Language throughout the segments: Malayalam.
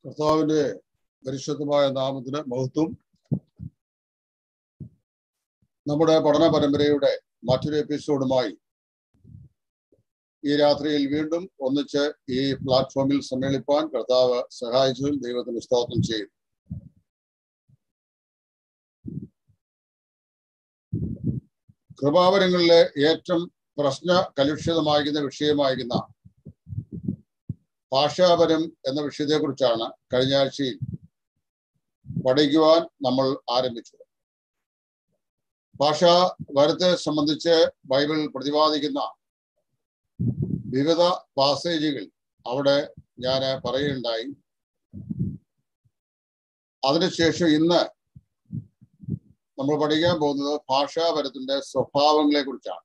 കർത്താവിന്റെ പരിശുദ്ധമായ നാമത്തിന് മഹത്വം നമ്മുടെ പഠന പരമ്പരയുടെ മറ്റൊരു എപ്പിസോഡുമായി ഈ രാത്രിയിൽ വീണ്ടും ഒന്നിച്ച് ഈ പ്ലാറ്റ്ഫോമിൽ സമ്മേളിപ്പാൻ കർത്താവ് സഹായിച്ചതിൽ ദൈവത്തിന് സ്തോത്രം ചെയ്യും കൃപാവരങ്ങളിലെ ഏറ്റവും പ്രശ്ന കലുഷിതമായിരിക്കുന്ന വിഷയമായിരിക്കുന്ന ഭാഷാപരം എന്ന വിഷയത്തെക്കുറിച്ചാണ് കഴിഞ്ഞ ആഴ്ചയിൽ പഠിക്കുവാൻ നമ്മൾ ആരംഭിച്ചത് ഭാഷാപരത്തെ സംബന്ധിച്ച് ബൈബിൾ പ്രതിപാദിക്കുന്ന വിവിധ പാസേജുകൾ അവിടെ ഞാൻ പറയുകയുണ്ടായി അതിനുശേഷം ഇന്ന് നമ്മൾ പഠിക്കാൻ പോകുന്നത് ഭാഷാപരത്തിന്റെ സ്വഭാവങ്ങളെ കുറിച്ചാണ്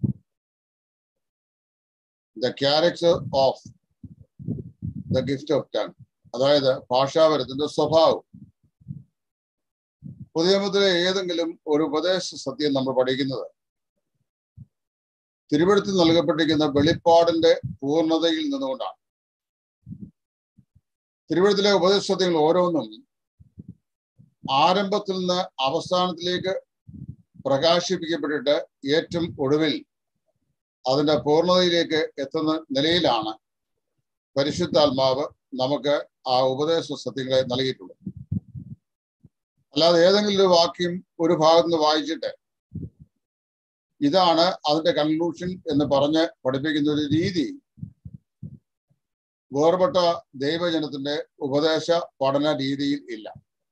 the character of the gift of tongue അതായത് ഭാഷാപരത്തിന്റെ സ്വഭാവം പുതിയ നിയമത്തിലെ ഏതെങ്കിലും ഒരു ഉപദേശ സത്യം നമ്മൾ പഠിക്കുന്നത് തിരുവഴുത്തിൽ നൽകപ്പെട്ടിരിക്കുന്ന വെളിപ്പാടിന്റെ പൂർണ്ണതയിൽ നിന്നുകൊണ്ടാണ് തിരുവഴുത്തിലെ ഉപദേശ സത്യങ്ങൾ ഓരോന്നും ആരംഭത്തിൽ നിന്ന് അവസാനത്തിലേക്ക് പ്രകാശിപ്പിക്കപ്പെട്ടിട്ട് ഏറ്റവും ഒടുവിൽ അതിന്റെ പൂർണ്ണതയിലേക്ക് എത്തുന്ന നിലയിലാണ് പരിശുദ്ധാത്മാവ് നമുക്ക് ആ ഉപദേശ സത്യങ്ങളെ നൽകിയിട്ടുള്ളത് അല്ലാതെ ഏതെങ്കിലും ഒരു വാക്യം ഒരു ഭാഗത്ത് നിന്ന് വായിച്ചിട്ട് ഇതാണ് അതിന്റെ കൺക്ലൂഷൻ എന്ന് പറഞ്ഞ് പഠിപ്പിക്കുന്ന ഒരു രീതി വേർപെട്ട ദൈവജനത്തിന്റെ ഉപദേശ പഠന രീതിയിൽ ഇല്ല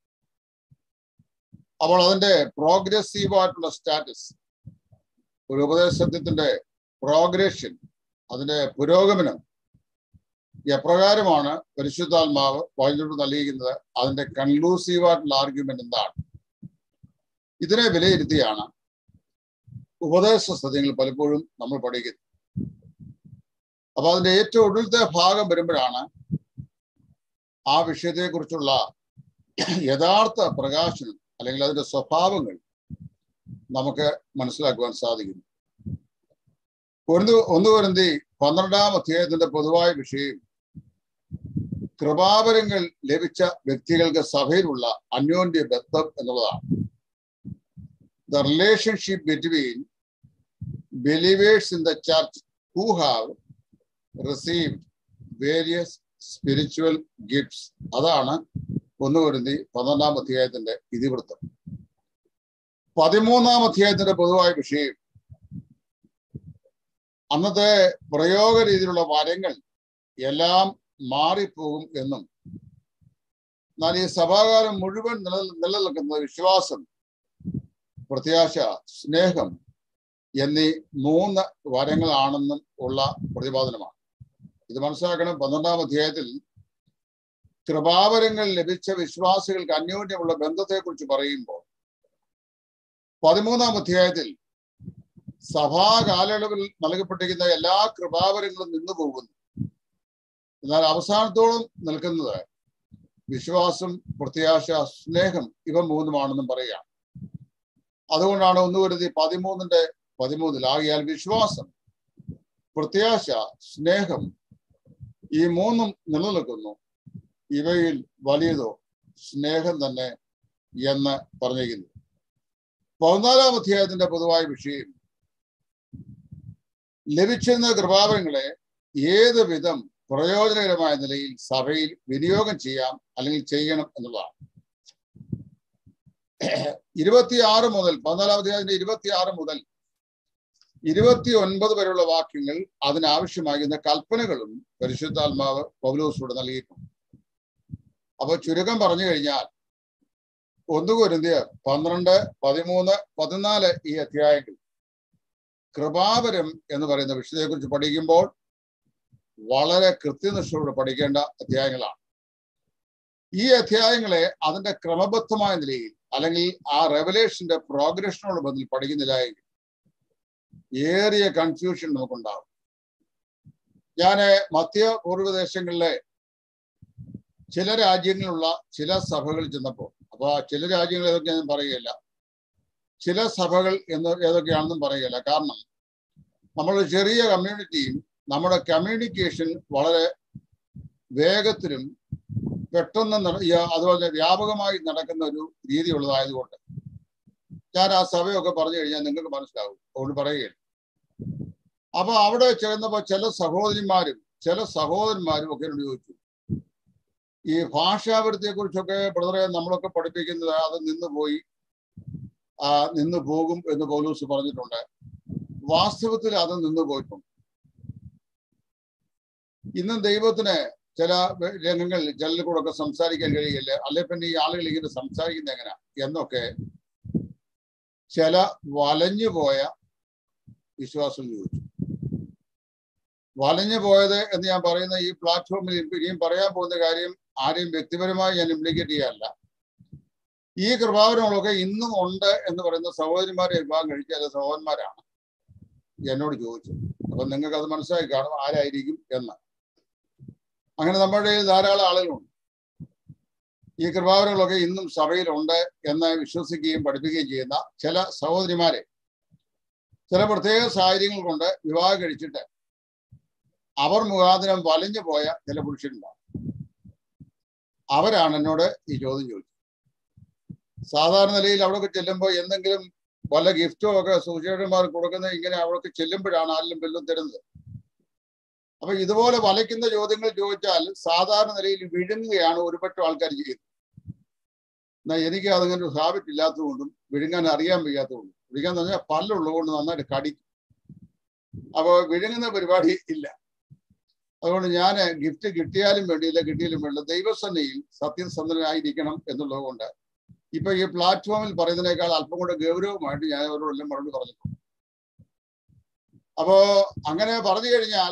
അപ്പോൾ അതിന്റെ പ്രോഗ്രസീവ് ആയിട്ടുള്ള സ്റ്റാറ്റസ് ഒരു ഉപദേശ സത്യത്തിന്റെ പ്രോഗ്രഷൻ അതിന്റെ പുരോഗമനം എപ്രകാരമാണ് പരിശുദ്ധാത്മാവ് വൈദ്യുതി നൽകിയിരിക്കുന്നത് അതിന്റെ കൺക്ലൂസീവ് ആയിട്ടുള്ള ആർഗ്യുമെന്റ് എന്താണ് ഇതിനെ വിലയിരുത്തിയാണ് ഉപദേശ സത്യങ്ങൾ പലപ്പോഴും നമ്മൾ പഠിക്കുന്നത് അപ്പൊ അതിന്റെ ഏറ്റവും ഒടുവിലത്തെ ഭാഗം വരുമ്പോഴാണ് ആ വിഷയത്തെക്കുറിച്ചുള്ള യഥാർത്ഥ പ്രകാശനം അല്ലെങ്കിൽ അതിന്റെ സ്വഭാവങ്ങൾ നമുക്ക് മനസ്സിലാക്കുവാൻ സാധിക്കുന്നു ഒന്ന് ഒന്ന് വരുന്തി പന്ത്രണ്ടാം അധ്യായത്തിന്റെ പൊതുവായ വിഷയം കൃപാവരങ്ങൾ ലഭിച്ച വ്യക്തികൾക്ക് സഭയിലുള്ള അന്യോന്യ ബന്ധം എന്നുള്ളതാണ് the relationship between believers in the church who have received various spiritual gifts അതാണ് ഒന്ന് വരുന്തി പന്ത്രണ്ടാം അധ്യായത്തിന്റെ ഇതിവൃത്തം പതിമൂന്നാം അധ്യായത്തിന്റെ പൊതുവായ വിഷയം അന്നത്തെ പ്രയോഗ രീതിയിലുള്ള വരങ്ങൾ എല്ലാം മാറിപ്പോകും എന്നും എന്നാൽ ഈ സഭാകാലം മുഴുവൻ നില നിലനിൽക്കുന്ന വിശ്വാസം പ്രത്യാശ സ്നേഹം എന്നീ മൂന്ന് വരങ്ങളാണെന്നും ഉള്ള പ്രതിപാദനമാണ് ഇത് മനസ്സിലാക്കണം പന്ത്രണ്ടാം അധ്യായത്തിൽ കൃപാവരങ്ങൾ ലഭിച്ച വിശ്വാസികൾക്ക് അന്യോന്യമുള്ള ബന്ധത്തെക്കുറിച്ച് പറയുമ്പോൾ പതിമൂന്നാം അധ്യായത്തിൽ സഭാ കാലയളവിൽ നൽകപ്പെട്ടിരിക്കുന്ന എല്ലാ കൃപാവരങ്ങളും നിന്നു പോകുന്നു എന്നാൽ അവസാനത്തോളം നിൽക്കുന്നത് വിശ്വാസം പ്രത്യാശ സ്നേഹം ഇവ മൂന്നുമാണെന്നും പറയാം അതുകൊണ്ടാണ് ഒന്ന് കരുതി പതിമൂന്നിന്റെ പതിമൂന്നിൽ ആകിയാൽ വിശ്വാസം പ്രത്യാശ സ്നേഹം ഈ മൂന്നും നിലനിൽക്കുന്നു ഇവയിൽ വലിയതോ സ്നേഹം തന്നെ എന്ന് പറഞ്ഞിരിക്കുന്നു പതിനാലാം അധ്യായത്തിന്റെ പൊതുവായ വിഷയം ലഭിച്ചിരുന്ന കൃപാവരങ്ങളെ ഏത് വിധം പ്രയോജനകരമായ നിലയിൽ സഭയിൽ വിനിയോഗം ചെയ്യാം അല്ലെങ്കിൽ ചെയ്യണം എന്നുള്ളതാണ് ഇരുപത്തിയാറ് മുതൽ പതിനാലാം അധ്യായത്തിന്റെ ഇരുപത്തിയാറ് മുതൽ ഇരുപത്തി ഒൻപത് വരെയുള്ള വാക്യങ്ങൾ അതിനാവശ്യമാകുന്ന കൽപ്പനകളും പരിശുദ്ധാത്മാവ് പൗലോസിലൂടെ നൽകിയിട്ടുണ്ട് അപ്പൊ ചുരുക്കം പറഞ്ഞു കഴിഞ്ഞാൽ ഒന്ന് കുരുന്തിയ പന്ത്രണ്ട് പതിമൂന്ന് പതിനാല് ഈ അധ്യായങ്ങൾ കൃപാപരം എന്ന് പറയുന്ന വിഷയത്തെക്കുറിച്ച് പഠിക്കുമ്പോൾ വളരെ കൃത്യനിഷ്ഠയോടെ പഠിക്കേണ്ട അധ്യായങ്ങളാണ് ഈ അധ്യായങ്ങളെ അതിന്റെ ക്രമബദ്ധമായ നിലയിൽ അല്ലെങ്കിൽ ആ റെവലേഷന്റെ പ്രോഗ്രഷനോട് ബന്ധത്തിൽ പഠിക്കുന്നില്ലായെങ്കിൽ ഏറിയ കൺഫ്യൂഷൻ നമുക്കുണ്ടാവും ഞാൻ മധ്യ പൂർവ്വദേശങ്ങളിലെ ചില രാജ്യങ്ങളിലുള്ള ചില സഭകളിൽ ചെന്നപ്പോൾ അപ്പൊ ചില രാജ്യങ്ങൾ ഏതൊക്കെയാണെന്ന് പറയുകയില്ല ചില സഭകൾ എന്ന് ഏതൊക്കെയാണെന്നും പറയുകയില്ല കാരണം നമ്മൾ ചെറിയ കമ്മ്യൂണിറ്റിയും നമ്മുടെ കമ്മ്യൂണിക്കേഷൻ വളരെ വേഗത്തിലും പെട്ടെന്ന് നട- ഈ അതുപോലെ വ്യാപകമായി നടക്കുന്ന ഒരു രീതി ഉള്ളതായതുകൊണ്ട് ഞാൻ ആ സഭയൊക്കെ പറഞ്ഞു കഴിഞ്ഞാൽ നിങ്ങൾക്ക് മനസ്സിലാവും അതുകൊണ്ട് പറയുകയില്ല അപ്പൊ അവിടെ ചെന്നപ്പോ ചില സഹോദരിമാരും ചില സഹോദരന്മാരും ഒക്കെ എന്നോട് ചോദിച്ചു ഈ ഭാഷാപരത്തെ കുറിച്ചൊക്കെ ബ്രദറെ നമ്മളൊക്കെ പഠിപ്പിക്കുന്നത് അത് നിന്ന് പോയി ആ നിന്ന് പോകും എന്ന് പൗലൂസ് പറഞ്ഞിട്ടുണ്ട് വാസ്തവത്തിൽ അത് നിന്ന് പോയിട്ടുണ്ട് ഇന്നും ദൈവത്തിന് ചില രംഗങ്ങളിൽ ചിലരിൽ കൂടെ ഒക്കെ സംസാരിക്കാൻ കഴിയില്ല അല്ലെ പിന്നെ ഈ ആളുകൾ ഇങ്ങനെ സംസാരിക്കുന്നത് എങ്ങനെയാ എന്നൊക്കെ ചില വലഞ്ഞു പോയ വിശ്വാസം ചോദിച്ചു വലഞ്ഞു പോയത് എന്ന് ഞാൻ പറയുന്ന ഈ പ്ലാറ്റ്ഫോമിൽ ഇനിയും പറയാൻ പോകുന്ന കാര്യം ആരെയും വ്യക്തിപരമായി ഞാൻ ഇംപ്ലിക്കേറ്റ് ചെയ്യാനല്ല ഈ കൃപാവരങ്ങളൊക്കെ ഇന്നും ഉണ്ട് എന്ന് പറയുന്ന സഹോദരിമാരെ വിഭാഗം കഴിച്ച ചില സഹോദരന്മാരാണ് എന്നോട് ചോദിച്ചത് അപ്പൊ നിങ്ങൾക്ക് അത് മനസ്സിലാക്കി കാണും ആരായിരിക്കും എന്ന് അങ്ങനെ നമ്മുടെ ഇടയിൽ ധാരാളം ആളുകളുണ്ട് ഈ കൃപാവരങ്ങളൊക്കെ ഇന്നും സഭയിലുണ്ട് എന്ന് വിശ്വസിക്കുകയും പഠിപ്പിക്കുകയും ചെയ്യുന്ന ചില സഹോദരിമാരെ ചില പ്രത്യേക സാഹചര്യങ്ങൾ കൊണ്ട് വിവാഹം കഴിച്ചിട്ട് അവർ മുഖാന്തരം വലഞ്ഞു പോയ ചില പുരുഷന്മാർ അവരാണ് എന്നോട് ഈ ചോദ്യം ചോദിച്ചത് സാധാരണ നിലയിൽ അവിടെയൊക്കെ ചെല്ലുമ്പോൾ എന്തെങ്കിലും വല്ല ഗിഫ്റ്റോ ഒക്കെ സൂചകന്മാർ കൊടുക്കുന്നത് ഇങ്ങനെ അവിടേക്ക് ചെല്ലുമ്പോഴാണ് ആരിലും വെല്ലും തരുന്നത് അപ്പൊ ഇതുപോലെ വലയ്ക്കുന്ന ചോദ്യങ്ങൾ ചോദിച്ചാൽ സാധാരണ നിലയിൽ വിഴുങ്ങുകയാണ് ഒരുപറ്റം ആൾക്കാർ ചെയ്യുന്നത് എന്നാൽ എനിക്ക് അതങ്ങനെ ഒരു ഹാബിറ്റ് ഇല്ലാത്തതുകൊണ്ടും വിഴുങ്ങാൻ അറിയാൻ വയ്യാത്തതുകൊണ്ടും വിഴുങ്ങാന്ന് പറഞ്ഞാൽ പല്ലുള്ളതുകൊണ്ട് നന്നായിട്ട് കടിക്കും അപ്പോൾ വിഴുങ്ങുന്ന പരിപാടി ഇല്ല അതുകൊണ്ട് ഞാൻ ഗിഫ്റ്റ് കിട്ടിയാലും വേണ്ടിയില്ല കിട്ടിയാലും വേണ്ടില്ല ദൈവസന്നയിൽ സത്യസന്ധനായിരിക്കണം എന്നുള്ളത് കൊണ്ട് ഇപ്പൊ ഈ പ്ലാറ്റ്ഫോമിൽ പറയുന്നതിനേക്കാൾ അല്പം കൂടെ ഗൗരവമായിട്ട് ഞാൻ അവരോടെല്ലാം മറുപടി പറഞ്ഞിട്ടുണ്ട് അപ്പോ അങ്ങനെ പറഞ്ഞു കഴിഞ്ഞാൽ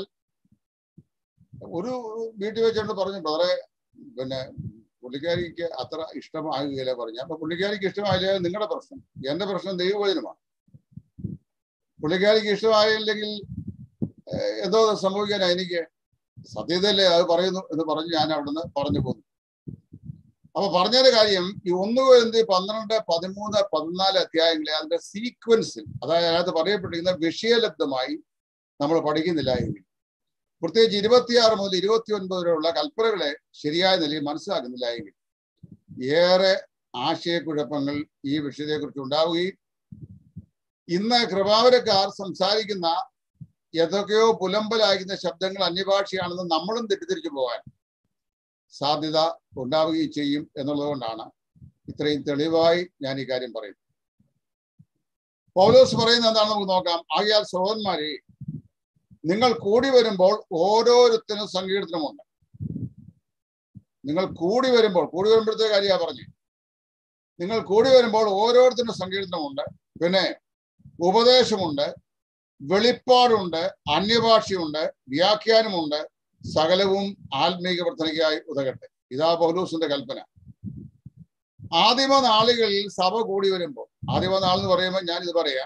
ഒരു വീട്ടിൽ വെച്ചുകൊണ്ട് പറഞ്ഞു ബ്രദറെ പിന്നെ പുള്ളിക്കാരിക്ക് അത്ര ഇഷ്ടമാകുകയില്ല പറഞ്ഞു അപ്പൊ പുള്ളിക്കാരിക്ക് ഇഷ്ടമായില്ല നിങ്ങളുടെ പ്രശ്നം എന്റെ പ്രശ്നം ദൈവവചനമാണ് പുള്ളിക്കാരിക്ക് ഇഷ്ടമായില്ലെങ്കിൽ ഏഹ്, എന്തോ സംഭവിക്കാനാ എനിക്ക് സത്യതയല്ലേ അത് പറയുന്നു എന്ന് പറഞ്ഞ് ഞാൻ അവിടുന്ന് പറഞ്ഞു പോന്നു അപ്പൊ പറഞ്ഞതിന്റെ കാര്യം ഈ ഒന്ന് എന്ത് പന്ത്രണ്ട് പതിമൂന്ന് പതിനാല് അധ്യായങ്ങളെ അതിന്റെ സീക്വൻസിൽ അതായത് അതിനകത്ത് പറയപ്പെട്ടിരിക്കുന്ന വിഷയലബ്ധമായി നമ്മൾ പഠിക്കുന്നില്ല എങ്കിൽ പ്രത്യേകിച്ച് ഇരുപത്തിയാറ് മുതൽ ഇരുപത്തി ഒൻപത് വരെയുള്ള കൽപ്പനകളെ ശരിയായ നിലയിൽ മനസ്സിലാക്കുന്നില്ല എങ്കിൽ ഏറെ ആശയക്കുഴപ്പങ്ങൾ ഈ വിഷയത്തെക്കുറിച്ച് ഉണ്ടാവുകയും ഇന്ന് കൃപാവരക്കാർ സംസാരിക്കുന്ന ഏതൊക്കെയോ പുലമ്പലാകുന്ന ശബ്ദങ്ങൾ അന്യഭാഷയാണെന്ന് നമ്മളും തെറ്റിദ്ധരിച്ചു പോകാൻ സാധ്യത ഉണ്ടാവുകയും ചെയ്യും എന്നുള്ളത് കൊണ്ടാണ് ഇത്രയും തെളിവായി ഞാൻ ഈ കാര്യം പറയുന്നത് പൗലോസ് പറയുന്നത് എന്താണെന്ന് നമുക്ക് നോക്കാം ആകിയാൽ സഹോദരന്മാരെ നിങ്ങൾ കൂടി വരുമ്പോൾ ഓരോരുത്തരും സങ്കീർത്തനമുണ്ട് നിങ്ങൾ കൂടി വരുമ്പോൾ കൂടി വരുമ്പോഴത്തെ കാര്യമാണ് പറഞ്ഞു നിങ്ങൾ കൂടി വരുമ്പോൾ ഓരോരുത്തരും സങ്കീർത്തനമുണ്ട് പിന്നെ ഉപദേശമുണ്ട് വെളിപ്പാടുണ്ട് അന്യഭാഷയുണ്ട് വ്യാഖ്യാനമുണ്ട് സകലവും ആത്മീക വർധനയ്ക്കായി ഉതകട്ടെ ഇതാ പൗലൂസിന്റെ കൽപ്പന ആദിമ നാളുകളിൽ സഭ കൂടി വരുമ്പോൾ ആദിമ നാൾ എന്ന് പറയുമ്പോൾ ഞാനിത് പറയാം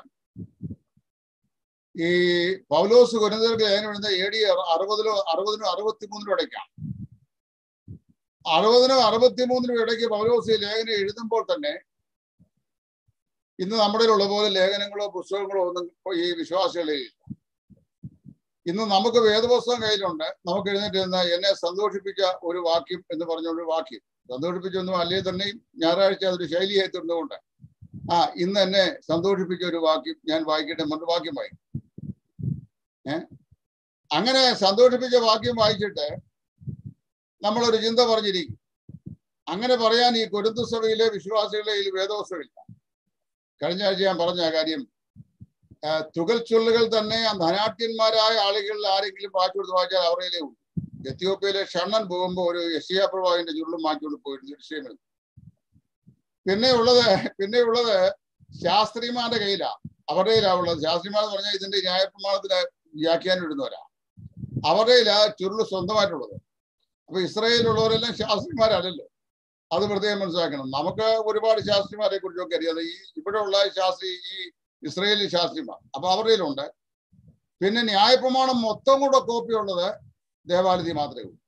ഈ പൗലോസ് ഗുരുതർക്ക് ലേഖനം എഴുതുന്ന എ ഡി അറുപതിലോ അറുപതിനോ അറുപത്തിമൂന്നിനോ ഇടയ്ക്കാണ് അറുപതിനോ അറുപത്തിമൂന്നിനോ ഇടയ്ക്ക് പൗലോസ് ഈ ലേഖനം എഴുതുമ്പോൾ തന്നെ ഇന്ന് നമ്മുടെ ഉള്ള പോലെ ലേഖനങ്ങളോ പുസ്തകങ്ങളോ ഒന്നും ഈ വിശ്വാസികളിൽ ഇല്ല ഇന്ന് നമുക്ക് വേദപുസ്തകം കയ്യിലുണ്ട് നമുക്ക് എഴുന്നേറ്റ് നിന്ന് എന്നെ സന്തോഷിപ്പിച്ച ഒരു വാക്യം എന്ന് പറഞ്ഞ ഒരു വാക്യം സന്തോഷിപ്പിച്ചൊന്നും അല്ലേ തന്നെയും ഞായറാഴ്ച അതൊരു ശൈലിയായി തീർന്നുകൊണ്ട് ആ ഇന്ന് എന്നെ സന്തോഷിപ്പിച്ച ഒരു വാക്യം ഞാൻ വായിക്കട്ടെ മറ്റു വാക്യം വായിക്കും ഏ അങ്ങനെ സന്തോഷിപ്പിച്ച വാക്യം വായിച്ചിട്ട് നമ്മളൊരു ചിന്ത പറഞ്ഞിരിക്കും അങ്ങനെ പറയാൻ ഈ കൊരുന്തു സഭയിലെ വിശ്വാസികളെ ഈ വേദോത്സവമില്ല കഴിഞ്ഞ ആഴ്ച ഞാൻ പറഞ്ഞ ആ കാര്യം ആ, തുകൽ ചൊല്ലുകൾ തന്നെ ആ ധനാട്യന്മാരായ ആളുകളിൽ ആരെങ്കിലും മാറ്റി കൊടുത്ത് വായിച്ചാൽ അവരുടെ ഉണ്ട് എത്യോപ്യയിലെ ഷണ്ണൻ പോകുമ്പോൾ ഒരു യശിയ പ്രഭാവിന്റെ ചുരുളും മാറ്റിക്കൊണ്ട് പോയിരുന്നു വിഷയങ്ങൾ പിന്നെ ഉള്ളത് പിന്നെ ഉള്ളത് ശാസ്ത്രിമാരുടെ കയ്യിലാ അവരുടെ കയ്യിലാ ഉള്ളത് ശാസ്ത്രിമാർ എന്ന് പറഞ്ഞാൽ ഇതിന്റെ ന്യായപ്രമാണത്തിന് വ്യാഖ്യാനം ഇടുന്നവരാ അവരുടെ കയ്യിലാ ചുരുള് സ്വന്തമായിട്ടുള്ളത് അപ്പൊ ഇസ്രായേലുള്ളവരെല്ലാം ശാസ്ത്രിമാരല്ലല്ലോ അത് പ്രത്യേകം മനസ്സിലാക്കണം നമുക്ക് ഒരുപാട് ശാസ്ത്രിമാരെ കുറിച്ചൊക്കെ അറിയാതെ ഈ ഇവിടെ ഉള്ള ശാസ്ത്രി ഈ ഇസ്രയേലി ശാസ്ത്രിമാർ അപ്പൊ അവരുടെയിലുണ്ട് പിന്നെ ന്യായപ്രമാണം മൊത്തം കൂടെ കോപ്പി ഉള്ളത് ദേവാലയത്തിൽ മാത്രമേ ഉള്ളൂ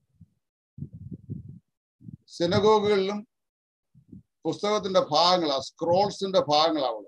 സിനഗോഗുകളിലും പുസ്തകത്തിന്റെ ഭാഗങ്ങളാ സ്ക്രോൾസിന്റെ ഭാഗങ്ങളാവുള്ളത്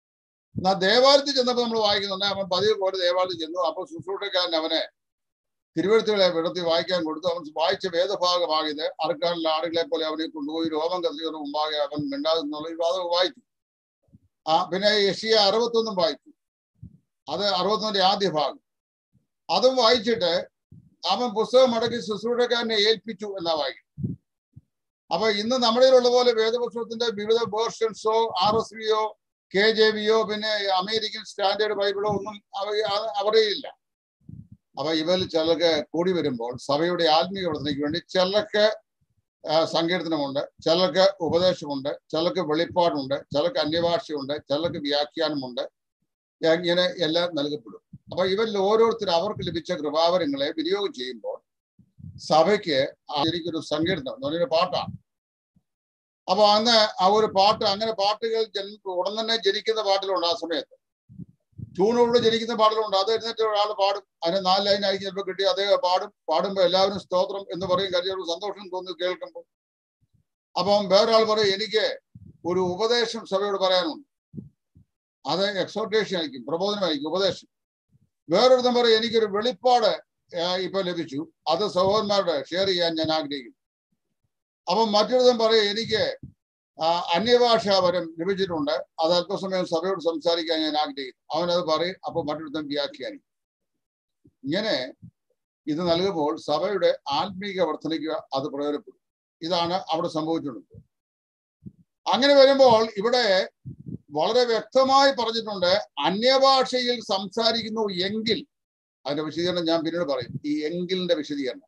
എന്നാ ദേവാലയത്തിൽ ചെന്നപ്പോൾ നമ്മൾ വായിക്കുന്നുണ്ട് അവൻ പതിവ് പോലെ ദേവാലയത്തിൽ ചെന്നു അപ്പൊ ശുശ്രൂഷക്കാരൻ അവനെ തിരുവഴുത്തുകളെ വിടത്തി വായിക്കാൻ കൊടുത്തു അവൻ വായിച്ച വേദഭാഗമാകിയത് അറുക്കാനുള്ള ആടുകളെ പോലെ അവനെ കൊണ്ടുപോയി രോമം കത്തിയുടെ മുമ്പാകെ അവൻ മിണ്ടാതെന്നുള്ള ഈ വാദം വായിച്ചു ആ പിന്നെ യഷിയ അറുപത്തൊന്നും വായിച്ചു അത് അറുപത്തൊന്നിന്റെ ആദ്യ ഭാഗം അതും വായിച്ചിട്ട് അവൻ പുസ്തകം മടക്കി ശുശ്രൂഷക്കാരനെ ഏൽപ്പിച്ചു എന്നാ വായിക്കും അപ്പൊ ഇന്ന് നമ്മളിലുള്ള പോലെ വേദപുസ്തകത്തിന്റെ വിവിധ വേർഷൻസോ ആർ എസ് വിയോ കെ ജെ വിയോ പിന്നെ അമേരിക്കൻ സ്റ്റാൻഡേർഡ് ബൈബിളോ ഒന്നും അവരുടെ ഇല്ല അപ്പൊ ഇവരിൽ ചിലർക്ക് കൂടി വരുമ്പോൾ സഭയുടെ ആത്മീയ വർധനയ്ക്ക് വേണ്ടി ചിലർക്ക് സങ്കീർത്തനമുണ്ട് ചിലർക്ക് ഉപദേശമുണ്ട് ചിലർക്ക് വെളിപ്പാടുണ്ട് ചിലർക്ക് അന്യഭാഷയുണ്ട് ചിലർക്ക് വ്യാഖ്യാനമുണ്ട് ഇങ്ങനെ എല്ലാം നൽകപ്പെടും അപ്പൊ ഇവരിൽ ഓരോരുത്തരും അവർക്ക് ലഭിച്ച കൃപാവരങ്ങളെ വിനിയോഗം ചെയ്യുമ്പോൾ സഭയ്ക്ക് എനിക്കൊരു സങ്കീർത്തനം എന്ന് പറഞ്ഞൊരു പാട്ടാണ് അപ്പൊ അന്ന് ആ ഒരു പാട്ട് അങ്ങനെ പാട്ടുകൾ ജൻ ഉടൻ തന്നെ ജനിക്കുന്ന പാട്ടിലുണ്ട് ആ സമയത്ത് ട്യൂണോട് ജനിക്കുന്ന പാട്ടിലുണ്ട് അത് എഴുന്നേറ്റ് ഒരാൾ പാടും അതിന് നാല് ലൈനായിരിക്കും ചിലപ്പോൾ കിട്ടി അദ്ദേഹം പാടും പാടുമ്പോൾ എല്ലാവരും സ്തോത്രം എന്ന് പറയും കാര്യം സന്തോഷം തോന്നി കേൾക്കുമ്പോൾ അപ്പം വേറൊരാൾ പറയും എനിക്ക് ഒരു ഉപദേശം സഭയോട് പറയാനുണ്ട് അത് എക്സോട്ടേഷൻ ആയിരിക്കും പ്രബോധനമായിരിക്കും ഉപദേശം വേറൊരുത്തം പറയും എനിക്കൊരു വെളിപ്പാട് ഇപ്പൊ ലഭിച്ചു അത് സഹോദരന്മാരുടെ ഷെയർ ചെയ്യാൻ ഞാൻ ആഗ്രഹിക്കുന്നു അപ്പം മറ്റൊരുത്തം പറയും എനിക്ക് അന്യഭാഷാപരം ലഭിച്ചിട്ടുണ്ട് അത് അല്പസമയം സഭയോട് സംസാരിക്കാൻ ഞാൻ ആഗ്രഹിക്കുന്നു അവനത് പറയും അപ്പൊ മറ്റൊരുത്തം വ്യാഖ്യാനിക്കും ഇങ്ങനെ ഇത് നൽകുമ്പോൾ സഭയുടെ ആത്മീക വർധനയ്ക്ക് അത് പ്രയോജനപ്പെടും ഇതാണ് അവിടെ സംഭവിച്ചിട്ടുള്ളത് അങ്ങനെ വരുമ്പോൾ ഇവിടെ വളരെ വ്യക്തമായി പറഞ്ഞിട്ടുണ്ട് അന്യഭാഷയിൽ സംസാരിക്കുന്നു എങ്കിൽ അതിന്റെ വിശദീകരണം ഞാൻ പിന്നീട് പറയും ഈ എങ്കിലിന്റെ വിശദീകരണം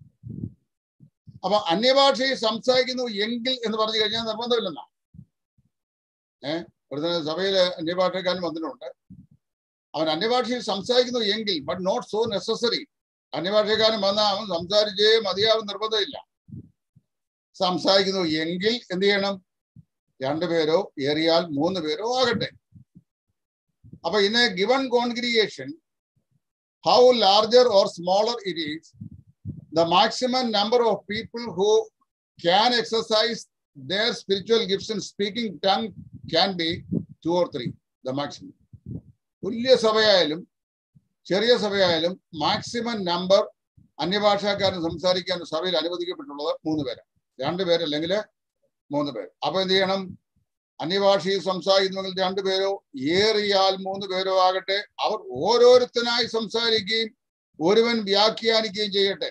അപ്പൊ അന്യഭാഷയിൽ സംസാരിക്കുന്നു എങ്കിൽ എന്ന് പറഞ്ഞു കഴിഞ്ഞാൽ നിർബന്ധമില്ലെന്നാ ഏഹ് ഒരു സഭയില് അന്യഭാഷക്കാരൻ വന്നിട്ടുണ്ട് അവൻ അന്യഭാഷയിൽ സംസാരിക്കുന്നു എങ്കിൽ ബട്ട് നോട്ട് സോ നെസസറി അന്യഭാഷക്കാരൻ വന്നാൽ അവൻ സംസാരിച്ചേ മതിയാവും നിർബന്ധമില്ല സംസാരിക്കുന്നു എങ്കിൽ എന്ത് ചെയ്യണം രണ്ടുപേരോ ഏറിയാൽ മൂന്ന് പേരോ ആകട്ടെ അപ്പൊ ഇന്ന് given congregation how larger or smaller it is the maximum number of people who can exercise their spiritual gifts in speaking tongue can be two or three, the maximum. തുല്യ സഭയായാലും ചെറിയ സഭയായാലും മാക്സിമം നമ്പർ അന്യഭാഷക്കാരൻ സംസാരിക്കാൻ സഭയിൽ അനുവദിക്കപ്പെട്ടുള്ളത് മൂന്ന് പേരാണ് രണ്ടുപേര് അല്ലെങ്കിൽ മൂന്ന് പേര് അപ്പൊ എന്ത് ചെയ്യണം അന്യഭാഷയിൽ സംസാരിക്കുന്നെങ്കിൽ രണ്ടുപേരോ ഏറിയാൽ മൂന്ന് പേരോ ആകട്ടെ അവർ ഓരോരുത്തനായി സംസാരിക്കുകയും ഒരുവൻ വ്യാഖ്യാനിക്കുകയും ചെയ്യട്ടെ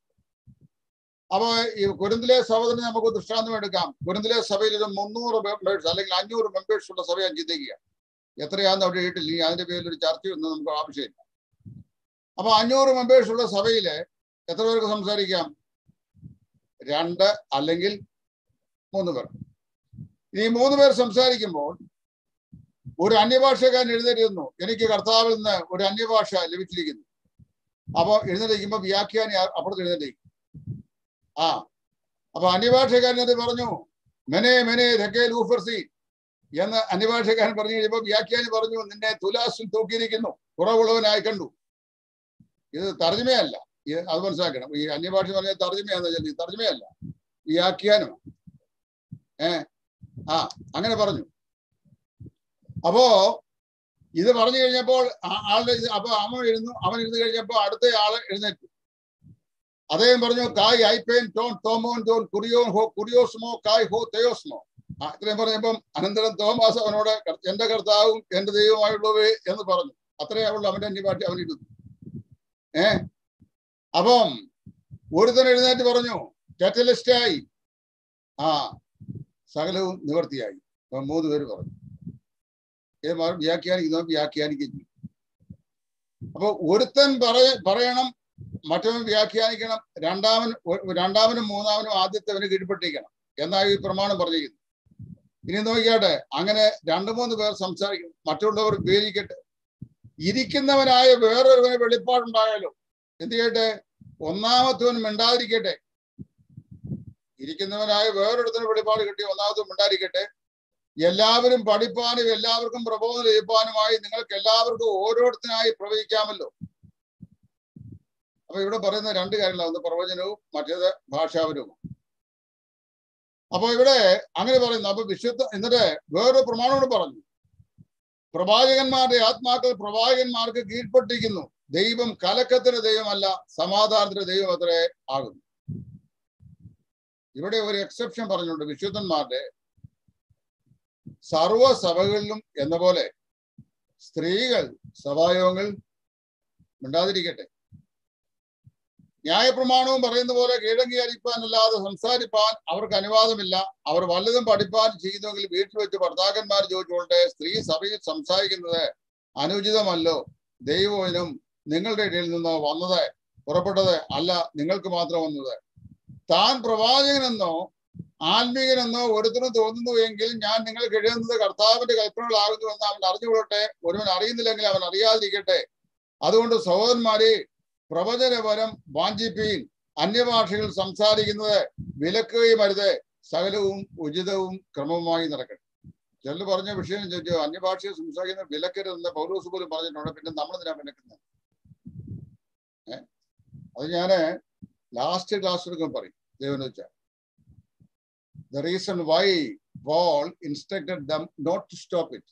അപ്പൊ ഈ കുരുന്തിലെ സഭ തന്നെ നമുക്ക് ദൃഷ്ടാന്തം എടുക്കാം കുരുന്തിലെ സഭയിൽ ഒരു മുന്നൂറ് മെമ്പേഴ്സ് അല്ലെങ്കിൽ അഞ്ഞൂറ് മെമ്പേഴ്സ് ഉള്ള സഭ ഞാൻ ചിന്തിക്കുക എത്രയാന്ന് അവിടെ ഇട്ടില്ല ഇനി അതിന്റെ പേരിൽ ഒരു ചർച്ചയൊന്നും നമുക്ക് ആവശ്യമില്ല അപ്പൊ അഞ്ഞൂറ് മെമ്പേഴ്സ് ഉള്ള സഭയില് എത്ര പേർക്ക് സംസാരിക്കാം രണ്ട് അല്ലെങ്കിൽ മൂന്ന് പേർ ഈ മൂന്ന് പേർ സംസാരിക്കുമ്പോൾ ഒരു അന്യഭാഷക്കാരൻ എഴുന്നേറ്റിരുന്നു എനിക്ക് കർത്താവിൽ നിന്ന് ഒരു അന്യഭാഷ ലഭിച്ചിരിക്കുന്നു അപ്പൊ എഴുന്നേറ്റിരിക്കുമ്പോ വ്യാഖ്യാനി അപ്പുറത്ത് എഴുന്നേറ്റിരിക്കും ആ അപ്പൊ അന്യഭാഷക്കാരൻ അത് പറഞ്ഞു മെനെ മെനെ ധക്കേ ലൂഫർസി എന്ന് അന്യഭാഷക്കാരൻ പറഞ്ഞു കഴിഞ്ഞപ്പോ വ്യാഖ്യാനി പറഞ്ഞു നിന്നെ തുലാസിൽ തൂക്കിയിരിക്കുന്നു കുറവുള്ളവനായി കണ്ടു ഇത് തർജ്ജമയല്ല അത് മനസ്സിലാക്കണം ഈ അന്യഭാഷ പറഞ്ഞ തർജ്ജമയാന്ന് വെച്ചാൽ തർജ്ജമയല്ല വ്യാഖ്യാനമാണ് ഏ ആ അങ്ങനെ പറഞ്ഞു അപ്പോ ഇത് പറഞ്ഞു കഴിഞ്ഞപ്പോൾ ആളുടെ അപ്പൊ അവൻ ഇരുന്നു അവൻ ഇരുന്ന് കഴിഞ്ഞപ്പോ അടുത്ത ആള് എഴുന്നേറ്റു അദ്ദേഹം പറഞ്ഞു കായ് ഐപ്പേൻ ടോൺ തോമോൻ ടോൺ കുറിയോൻ ഹോ കുറിയോസ്മോ കായ് ഹോ തെയോസ്മോ ആ ഇത്രയും പറഞ്ഞപ്പം അനന്തരം തോമാസ് അവനോട് എന്റെ കർത്താവും എന്റെ ദൈവമായുള്ളവേ എന്ന് പറഞ്ഞു അത്രേ അവളുടെ അവന്റെ അന്യഭാഷ അവൻ ഇരുന്നു ഏ അപ്പം ഒരുത്തൻ എഴുന്നേറ്റ് പറഞ്ഞു കാറ്റലിസ്റ്റായി ആ സകലവും നിവർത്തിയായി അപ്പൊ മൂന്ന് പേര് പറഞ്ഞു വ്യാഖ്യാനിക്കുന്നു വ്യാഖ്യാനിക്കുകയും ചെയ്യും അപ്പൊ ഒരുത്തൻ പറയ പറയണം മറ്റവൻ വ്യാഖ്യാനിക്കണം രണ്ടാമൻ രണ്ടാമനും മൂന്നാമനും ആദ്യത്തവന് കീഴ്പ്പെട്ടിരിക്കണം എന്നാണ് ഈ പ്രമാണം പറഞ്ഞിരിക്കുന്നത് ഇനി നോക്കിയാട്ടെ അങ്ങനെ രണ്ടു മൂന്ന് പേർ സംസാരിക്കണം മറ്റുള്ളവർ വിവേചിക്കട്ടെ ഇരിക്കുന്നവനായ വേറൊരുവന് വെളിപ്പാടുണ്ടായാലോ എന്ത് ചെയ്യട്ടെ ഒന്നാമത്തവൻ മിണ്ടാതിരിക്കട്ടെ ഇരിക്കുന്നവനായ വേറൊരുത്തിന് വെളിപ്പാട് കിട്ടി ഒന്നാമത്തവൻ മിണ്ടാതിരിക്കട്ടെ എല്ലാവരും പഠിപ്പാനും എല്ലാവർക്കും പ്രബോധനം ചെയ്യിപ്പാനുമായി നിങ്ങൾക്ക് എല്ലാവർക്കും ഓരോരുത്തനായി പ്രവചിക്കാമല്ലോ അപ്പൊ ഇവിടെ പറയുന്ന രണ്ട് കാര്യങ്ങളാണ് ഒന്ന് പ്രവചനവും മറ്റേത് ഭാഷാപരവും അപ്പൊ ഇവിടെ അങ്ങനെ പറയുന്നു അപ്പൊ വിശുദ്ധ എന്നിട്ട് വേറൊരു പ്രമാണോട് പറഞ്ഞു പ്രവാചകന്മാരുടെ ആത്മാക്കൾ പ്രവാചകന്മാർക്ക് കീഴ്പ്പെട്ടിരിക്കുന്നു ദൈവം കലക്കത്തിന് ദൈവമല്ല സമാധാനത്തിന് ദൈവം അത്രേ ആകുന്നു ഇവിടെ ഒരു എക്സെപ്ഷൻ പറഞ്ഞുണ്ട് വിശുദ്ധന്മാരുടെ സർവ സഭകളിലും എന്ന പോലെ സ്ത്രീകൾ സഭായോഗങ്ങൾ മിണ്ടാതിരിക്കട്ടെ ന്യായപ്രമാണവും പറയുന്ന പോലെ കീഴങ്ങി അരിപ്പാൻ അല്ലാതെ സംസാരിപ്പാൻ അവർക്ക് അനുവാദമില്ല അവർ വല്ലതും പഠിപ്പാൻ ചെയ്യുന്നെങ്കിൽ വീട്ടിൽ വെച്ച് ഭർത്താക്കന്മാർ ചോദിച്ചുകൊണ്ടേ സ്ത്രീ സഭയിൽ സംസാരിക്കുന്നത് അനുചിതമല്ലോ ദൈവവചനം നിങ്ങളുടെ ഇടയിൽ നിന്ന് വന്നത് പുറപ്പെട്ടത് അല്ല നിങ്ങൾക്ക് മാത്രം വന്നത് താൻ പ്രവാചകനെന്നോ ആത്മീയനെന്നോ ഒരുത്തനും തോന്നുന്നു എങ്കിൽ ഞാൻ നിങ്ങൾ കഴിയുന്നത് കർത്താവിന്റെ കൽപ്പനകളാകുന്നു എന്ന് അവൻ അറിഞ്ഞുകൊള്ളട്ടെ ഒരുവൻ അറിയുന്നില്ലെങ്കിൽ അവൻ അറിയാതിരിക്കട്ടെ അതുകൊണ്ട് സഹോദരന്മാരെ പ്രവചനപരം വാഞ്ചിപ്പീൻ അന്യഭാഷകൾ സംസാരിക്കുന്നത് വിലക്കുകയും അരുത് സകലവും ഉചിതവും ക്രമവുമായി നടക്കട്ടെ ചിലർ പറഞ്ഞ വിഷയം ചോദിച്ചു അന്യഭാഷയിൽ സംസാരിക്കുന്ന വിലക്കരുതെന്ന് പൗലോസ് പോലും പറഞ്ഞിട്ടുണ്ട് പിന്നെ നമ്മൾ എന്തിനാ വിലക്കുന്നത് ഏഹ് അത് ഞാന് ലാസ്റ്റ് ക്ലാസ് എടുക്കാൻ പറയും ദൈവം വെച്ചാൽ the reason why Paul instructed them not to stop it.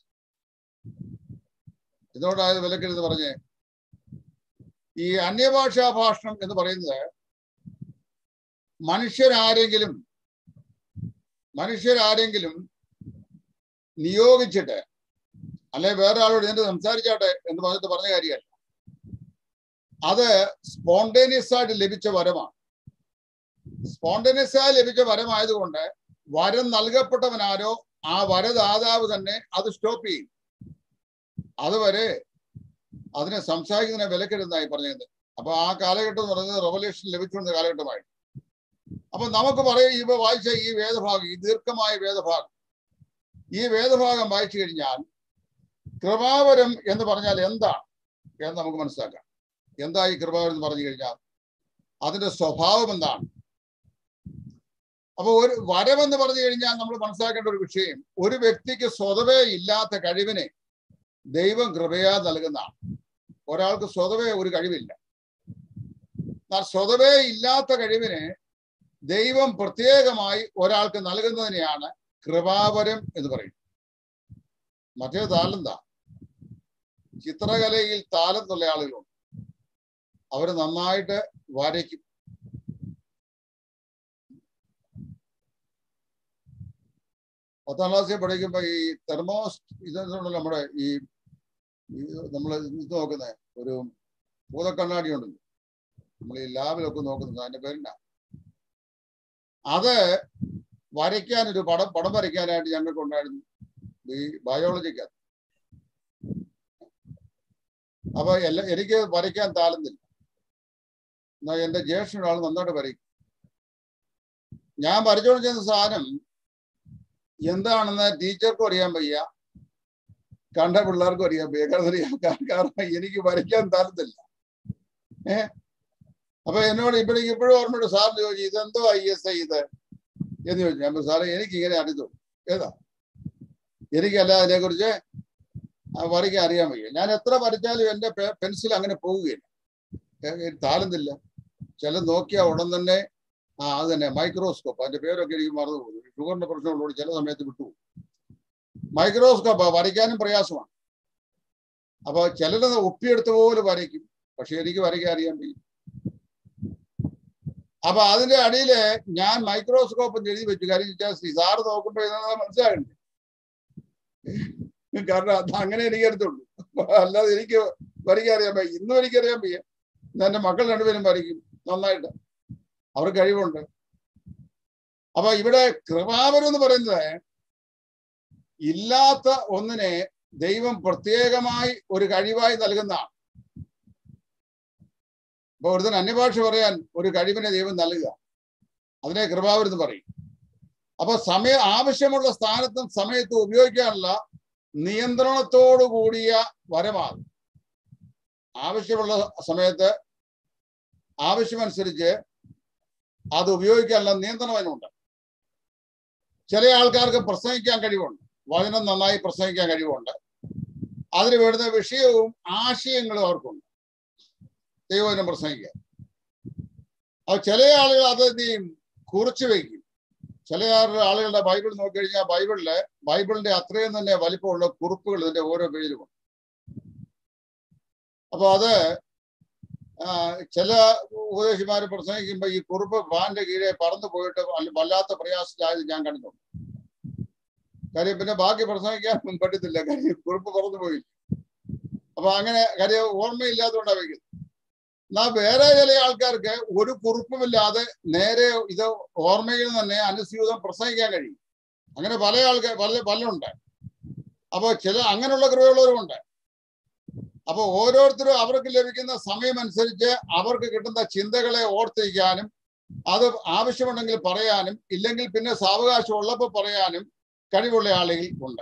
ഇതോടായത് വിലക്കരുത് പറഞ്ഞേ ഈ അന്യഭാഷാ ഭാഷണം എന്ന് പറയുന്നത് മനുഷ്യരാരെങ്കിലും മനുഷ്യരാരെങ്കിലും നിയോഗിച്ചിട്ട് അല്ലെ വേറെ ആളോട് ഇതിന്റെ സംസാരിച്ചാട്ടെ എന്ന് പറഞ്ഞിട്ട് പറഞ്ഞ കാര്യമല്ല അത് സ്പോണ്ടേനിയസ് ആയിട്ട് ലഭിച്ച വരമാണ് സ്പോണ്ടേനിയസ് ആയി ലഭിച്ച വരമായതുകൊണ്ട് വരം നൽകപ്പെട്ടവനാരോ ആ വരദാതാവ് തന്നെ അത് സ്റ്റോപ്പ് ചെയ്യും അതുവരെ അതിനെ സംസാരിക്കുന്നതിനെ വിലക്കരുതായി പറഞ്ഞത് അപ്പൊ ആ കാലഘട്ടം എന്ന് പറയുന്നത് റെവല്യൂഷൻ ലഭിച്ചുകൊണ്ട കാലഘട്ടമായി അപ്പൊ നമുക്ക് പറയും ഇവ വായിച്ച ഈ വേദഭാഗം ഈ ദീർഘമായ വേദഭാഗം ഈ വേദഭാഗം വായിച്ചു കഴിഞ്ഞാൽ കൃപാവരം എന്ന് പറഞ്ഞാൽ എന്താണ് എന്ന് നമുക്ക് മനസ്സിലാക്കാം എന്താ ഈ കൃപാവരം എന്ന് പറഞ്ഞു കഴിഞ്ഞാൽ അതിന്റെ സ്വഭാവം എന്താണ് അപ്പൊ ഒരു വരവെന്ന് പറഞ്ഞു കഴിഞ്ഞാൽ നമ്മൾ മനസ്സിലാക്കേണ്ട ഒരു വിഷയം ഒരു വ്യക്തിക്ക് സ്വതവേ ഇല്ലാത്ത കഴിവിനെ ദൈവം കൃപയാ നൽകുന്നതാണ് ഒരാൾക്ക് സ്വതവേ ഒരു കഴിവില്ല എന്നാൽ സ്വതവേ ഇല്ലാത്ത കഴിവിനെ ദൈവം പ്രത്യേകമായി ഒരാൾക്ക് നൽകുന്നതിനെയാണ് കൃപാവരം എന്ന് പറയുന്നത് മറ്റേ താലന്താ ചിത്രകലയിൽ താലന്തുള്ള ആളുകളുണ്ട് അവർ നന്നായിട്ട് വരയ്ക്കും പത്താം ക്ലാസ്സിൽ പഠിക്കുമ്പോ ഈ തെർമോസ് ഇതുണ്ടല്ലോ നമ്മുടെ ഈ നമ്മൾ ഇത് നോക്കുന്ന ഒരു ഭൂതക്കണ്ണാടി ഉണ്ടല്ലോ നമ്മൾ ഈ ലാബിലൊക്കെ നോക്കുന്നത് അതിന്റെ പേരെന്നാ അത് വരയ്ക്കാൻ ഒരു പടം പടം വരയ്ക്കാനായിട്ട് ഞങ്ങൾക്ക് ഉണ്ടായിരുന്നു ഈ ബയോളജിക്കകത്ത് അപ്പൊ എല്ലാ എനിക്ക് വരയ്ക്കാൻ താല്പര്യമില്ല എന്നാൽ എന്റെ ജ്യേഷ്ഠൻ ഒരാൾ നന്നായിട്ട് വരയ്ക്കും ഞാൻ വരച്ചോണ്ട് ചെയ്യുന്ന സാധനം എന്താണെന്ന് ടീച്ചർക്കും അറിയാൻ വയ്യ കണ്ട പിള്ളേർക്കും അറിയാൻ വയ്യ കാരണം അറിയാം കാരണം എനിക്ക് വരയ്ക്കാൻ താല്പര്യമില്ല ഏ അപ്പൊ എന്നോട് ഇപ്പോഴേക്ക് ഇപ്പോഴും ഓർമ്മയുണ്ട് സാറിന് ചോദിച്ചു ഇതെന്തോ ഐ എസ് ഐ ഇത് എന്ന് ചോദിച്ചു ഞാൻ സാറേ എനിക്ക് ഇങ്ങനെ അറിഞ്ഞു ഏതാ എനിക്കല്ല അതിനെ കുറിച്ച് വരയ്ക്കാൻ അറിയാൻ വയ്യ ഞാൻ എത്ര വരച്ചാലും എന്റെ പെൻസിൽ അങ്ങനെ പോവുകയില്ല താലന്തില്ല ചില നോക്കിയ ഉടൻ തന്നെ ആ അത് തന്നെ മൈക്രോസ്കോപ്പ് അതിന്റെ പേരൊക്കെ എനിക്ക് മറന്നു പോകുന്നു ഷുഗറിന്റെ പ്രശ്നമുള്ളതുകൊണ്ട് ചില സമയത്ത് വിട്ടുപോകും മൈക്രോസ്കോപ്പ് വരയ്ക്കാനും പ്രയാസമാണ് അപ്പൊ ചിലരത് ഒപ്പിയെടുത്ത പോലെ വരയ്ക്കും പക്ഷെ എനിക്ക് വരയ്ക്കാൻ അറിയാൻ വയ്യ അപ്പൊ അതിന്റെ അടിയില് ഞാൻ മൈക്രോസ്കോപ്പ് എഴുതി വെച്ചു കാര്യം സാറ് നോക്കുമ്പോ ഇതെന്താ മനസ്സിലാകണ്ടേ കാരണം അത് അങ്ങനെ എനിക്ക് എടുത്തുള്ളൂ അല്ലാതെ എനിക്ക് വരയ്ക്കാൻ അറിയാൻ വയ്യ ഇന്നും എനിക്കറിയാൻ വയ്യ എന്റെ മക്കൾ രണ്ടുപേരും വരയ്ക്കും നന്നായിട്ട് അവർക്ക് കഴിവുണ്ട് അപ്പൊ ഇവിടെ കൃപാവരം എന്ന് പറയുന്നത് ഇല്ലാത്ത ഒന്നിനെ ദൈവം പ്രത്യേകമായി ഒരു കഴിവായി നൽകുന്നതാണ് അപ്പൊ ഒരുത്തൻ അന്യഭാഷ പറയാൻ ഒരു കഴിവിനെ ദൈവം നൽകുക അതിനെ കൃപാവരം എന്ന് പറയും അപ്പൊ സമയ ആവശ്യമുള്ള സ്ഥാനത്തും സമയത്തും ഉപയോഗിക്കാനുള്ള നിയന്ത്രണത്തോടു കൂടിയ വരമാണ് ആവശ്യമുള്ള സമയത്ത് ആവശ്യമനുസരിച്ച് അത് ഉപയോഗിക്കാനുള്ള നിയന്ത്രണം അതിനുണ്ട് ചില ആൾക്കാർക്ക് പ്രസംഗിക്കാൻ കഴിവുണ്ട് വചനം നന്നായി പ്രസംഗിക്കാൻ കഴിവുണ്ട് അതിന് വേണ്ടുന്ന വിഷയവും ആശയങ്ങളും അവർക്കുണ്ട് ദൈവവചനം പ്രസംഗിക്കാൻ അത് ചില ആളുകൾ അത് എന്ത് ചെയ്യും കുറിച്ചു വയ്ക്കും ചില ആളുകളുടെ ബൈബിൾ നോക്കിക്കഴിഞ്ഞാൽ ബൈബിളില് ബൈബിളിന്റെ അത്രയും തന്നെ വലിപ്പമുള്ള കുറിപ്പുകൾ ഇതിന്റെ ഓരോ പേജിലുമുണ്ട് അപ്പൊ അത് ആ, ചില ഉപദേശിമാർ പ്രസംഗിക്കുമ്പോൾ ഈ കുറുപ്പ് ഫാന്റെ കീഴെ പറന്നു പോയിട്ട് വല്ല- വല്ലാത്ത പ്രയാസത്തിലായത് ഞാൻ കണ്ടിട്ടുണ്ട് കാര്യം പിന്നെ ബാക്കി പ്രസംഗിക്കാൻ പറ്റത്തില്ല കാര്യം കുറുപ്പ് പറന്നു പോയി അപ്പൊ അങ്ങനെ കാര്യം ഓർമ്മയില്ലാത്തതുകൊണ്ടാണ് വയ്ക്കുന്നത് എന്നാ വേറെ ചില ആൾക്കാർക്ക് ഒരു കുറിപ്പുമില്ലാതെ നേരെ ഇത് ഓർമ്മയിൽ തന്നെ അനുസ്യൂതം പ്രസംഗിക്കാൻ കഴിയും അങ്ങനെ പല ആൾക്കാർ പല പലരുണ്ട് അപ്പൊ ചില അങ്ങനെയുള്ള കൃപയുള്ളവരുമുണ്ട് അപ്പൊ ഓരോരുത്തരും അവർക്ക് ലഭിക്കുന്ന സമയമനുസരിച്ച് അവർക്ക് കിട്ടുന്ന ചിന്തകളെ ഓർത്തിരിക്കാനും അത് ആവശ്യമുണ്ടെങ്കിൽ പറയാനും ഇല്ലെങ്കിൽ പിന്നെ സാവകാശം ഉള്ളപ്പോൾ പറയാനും കഴിവുള്ള ആളുകൾ ഉണ്ട്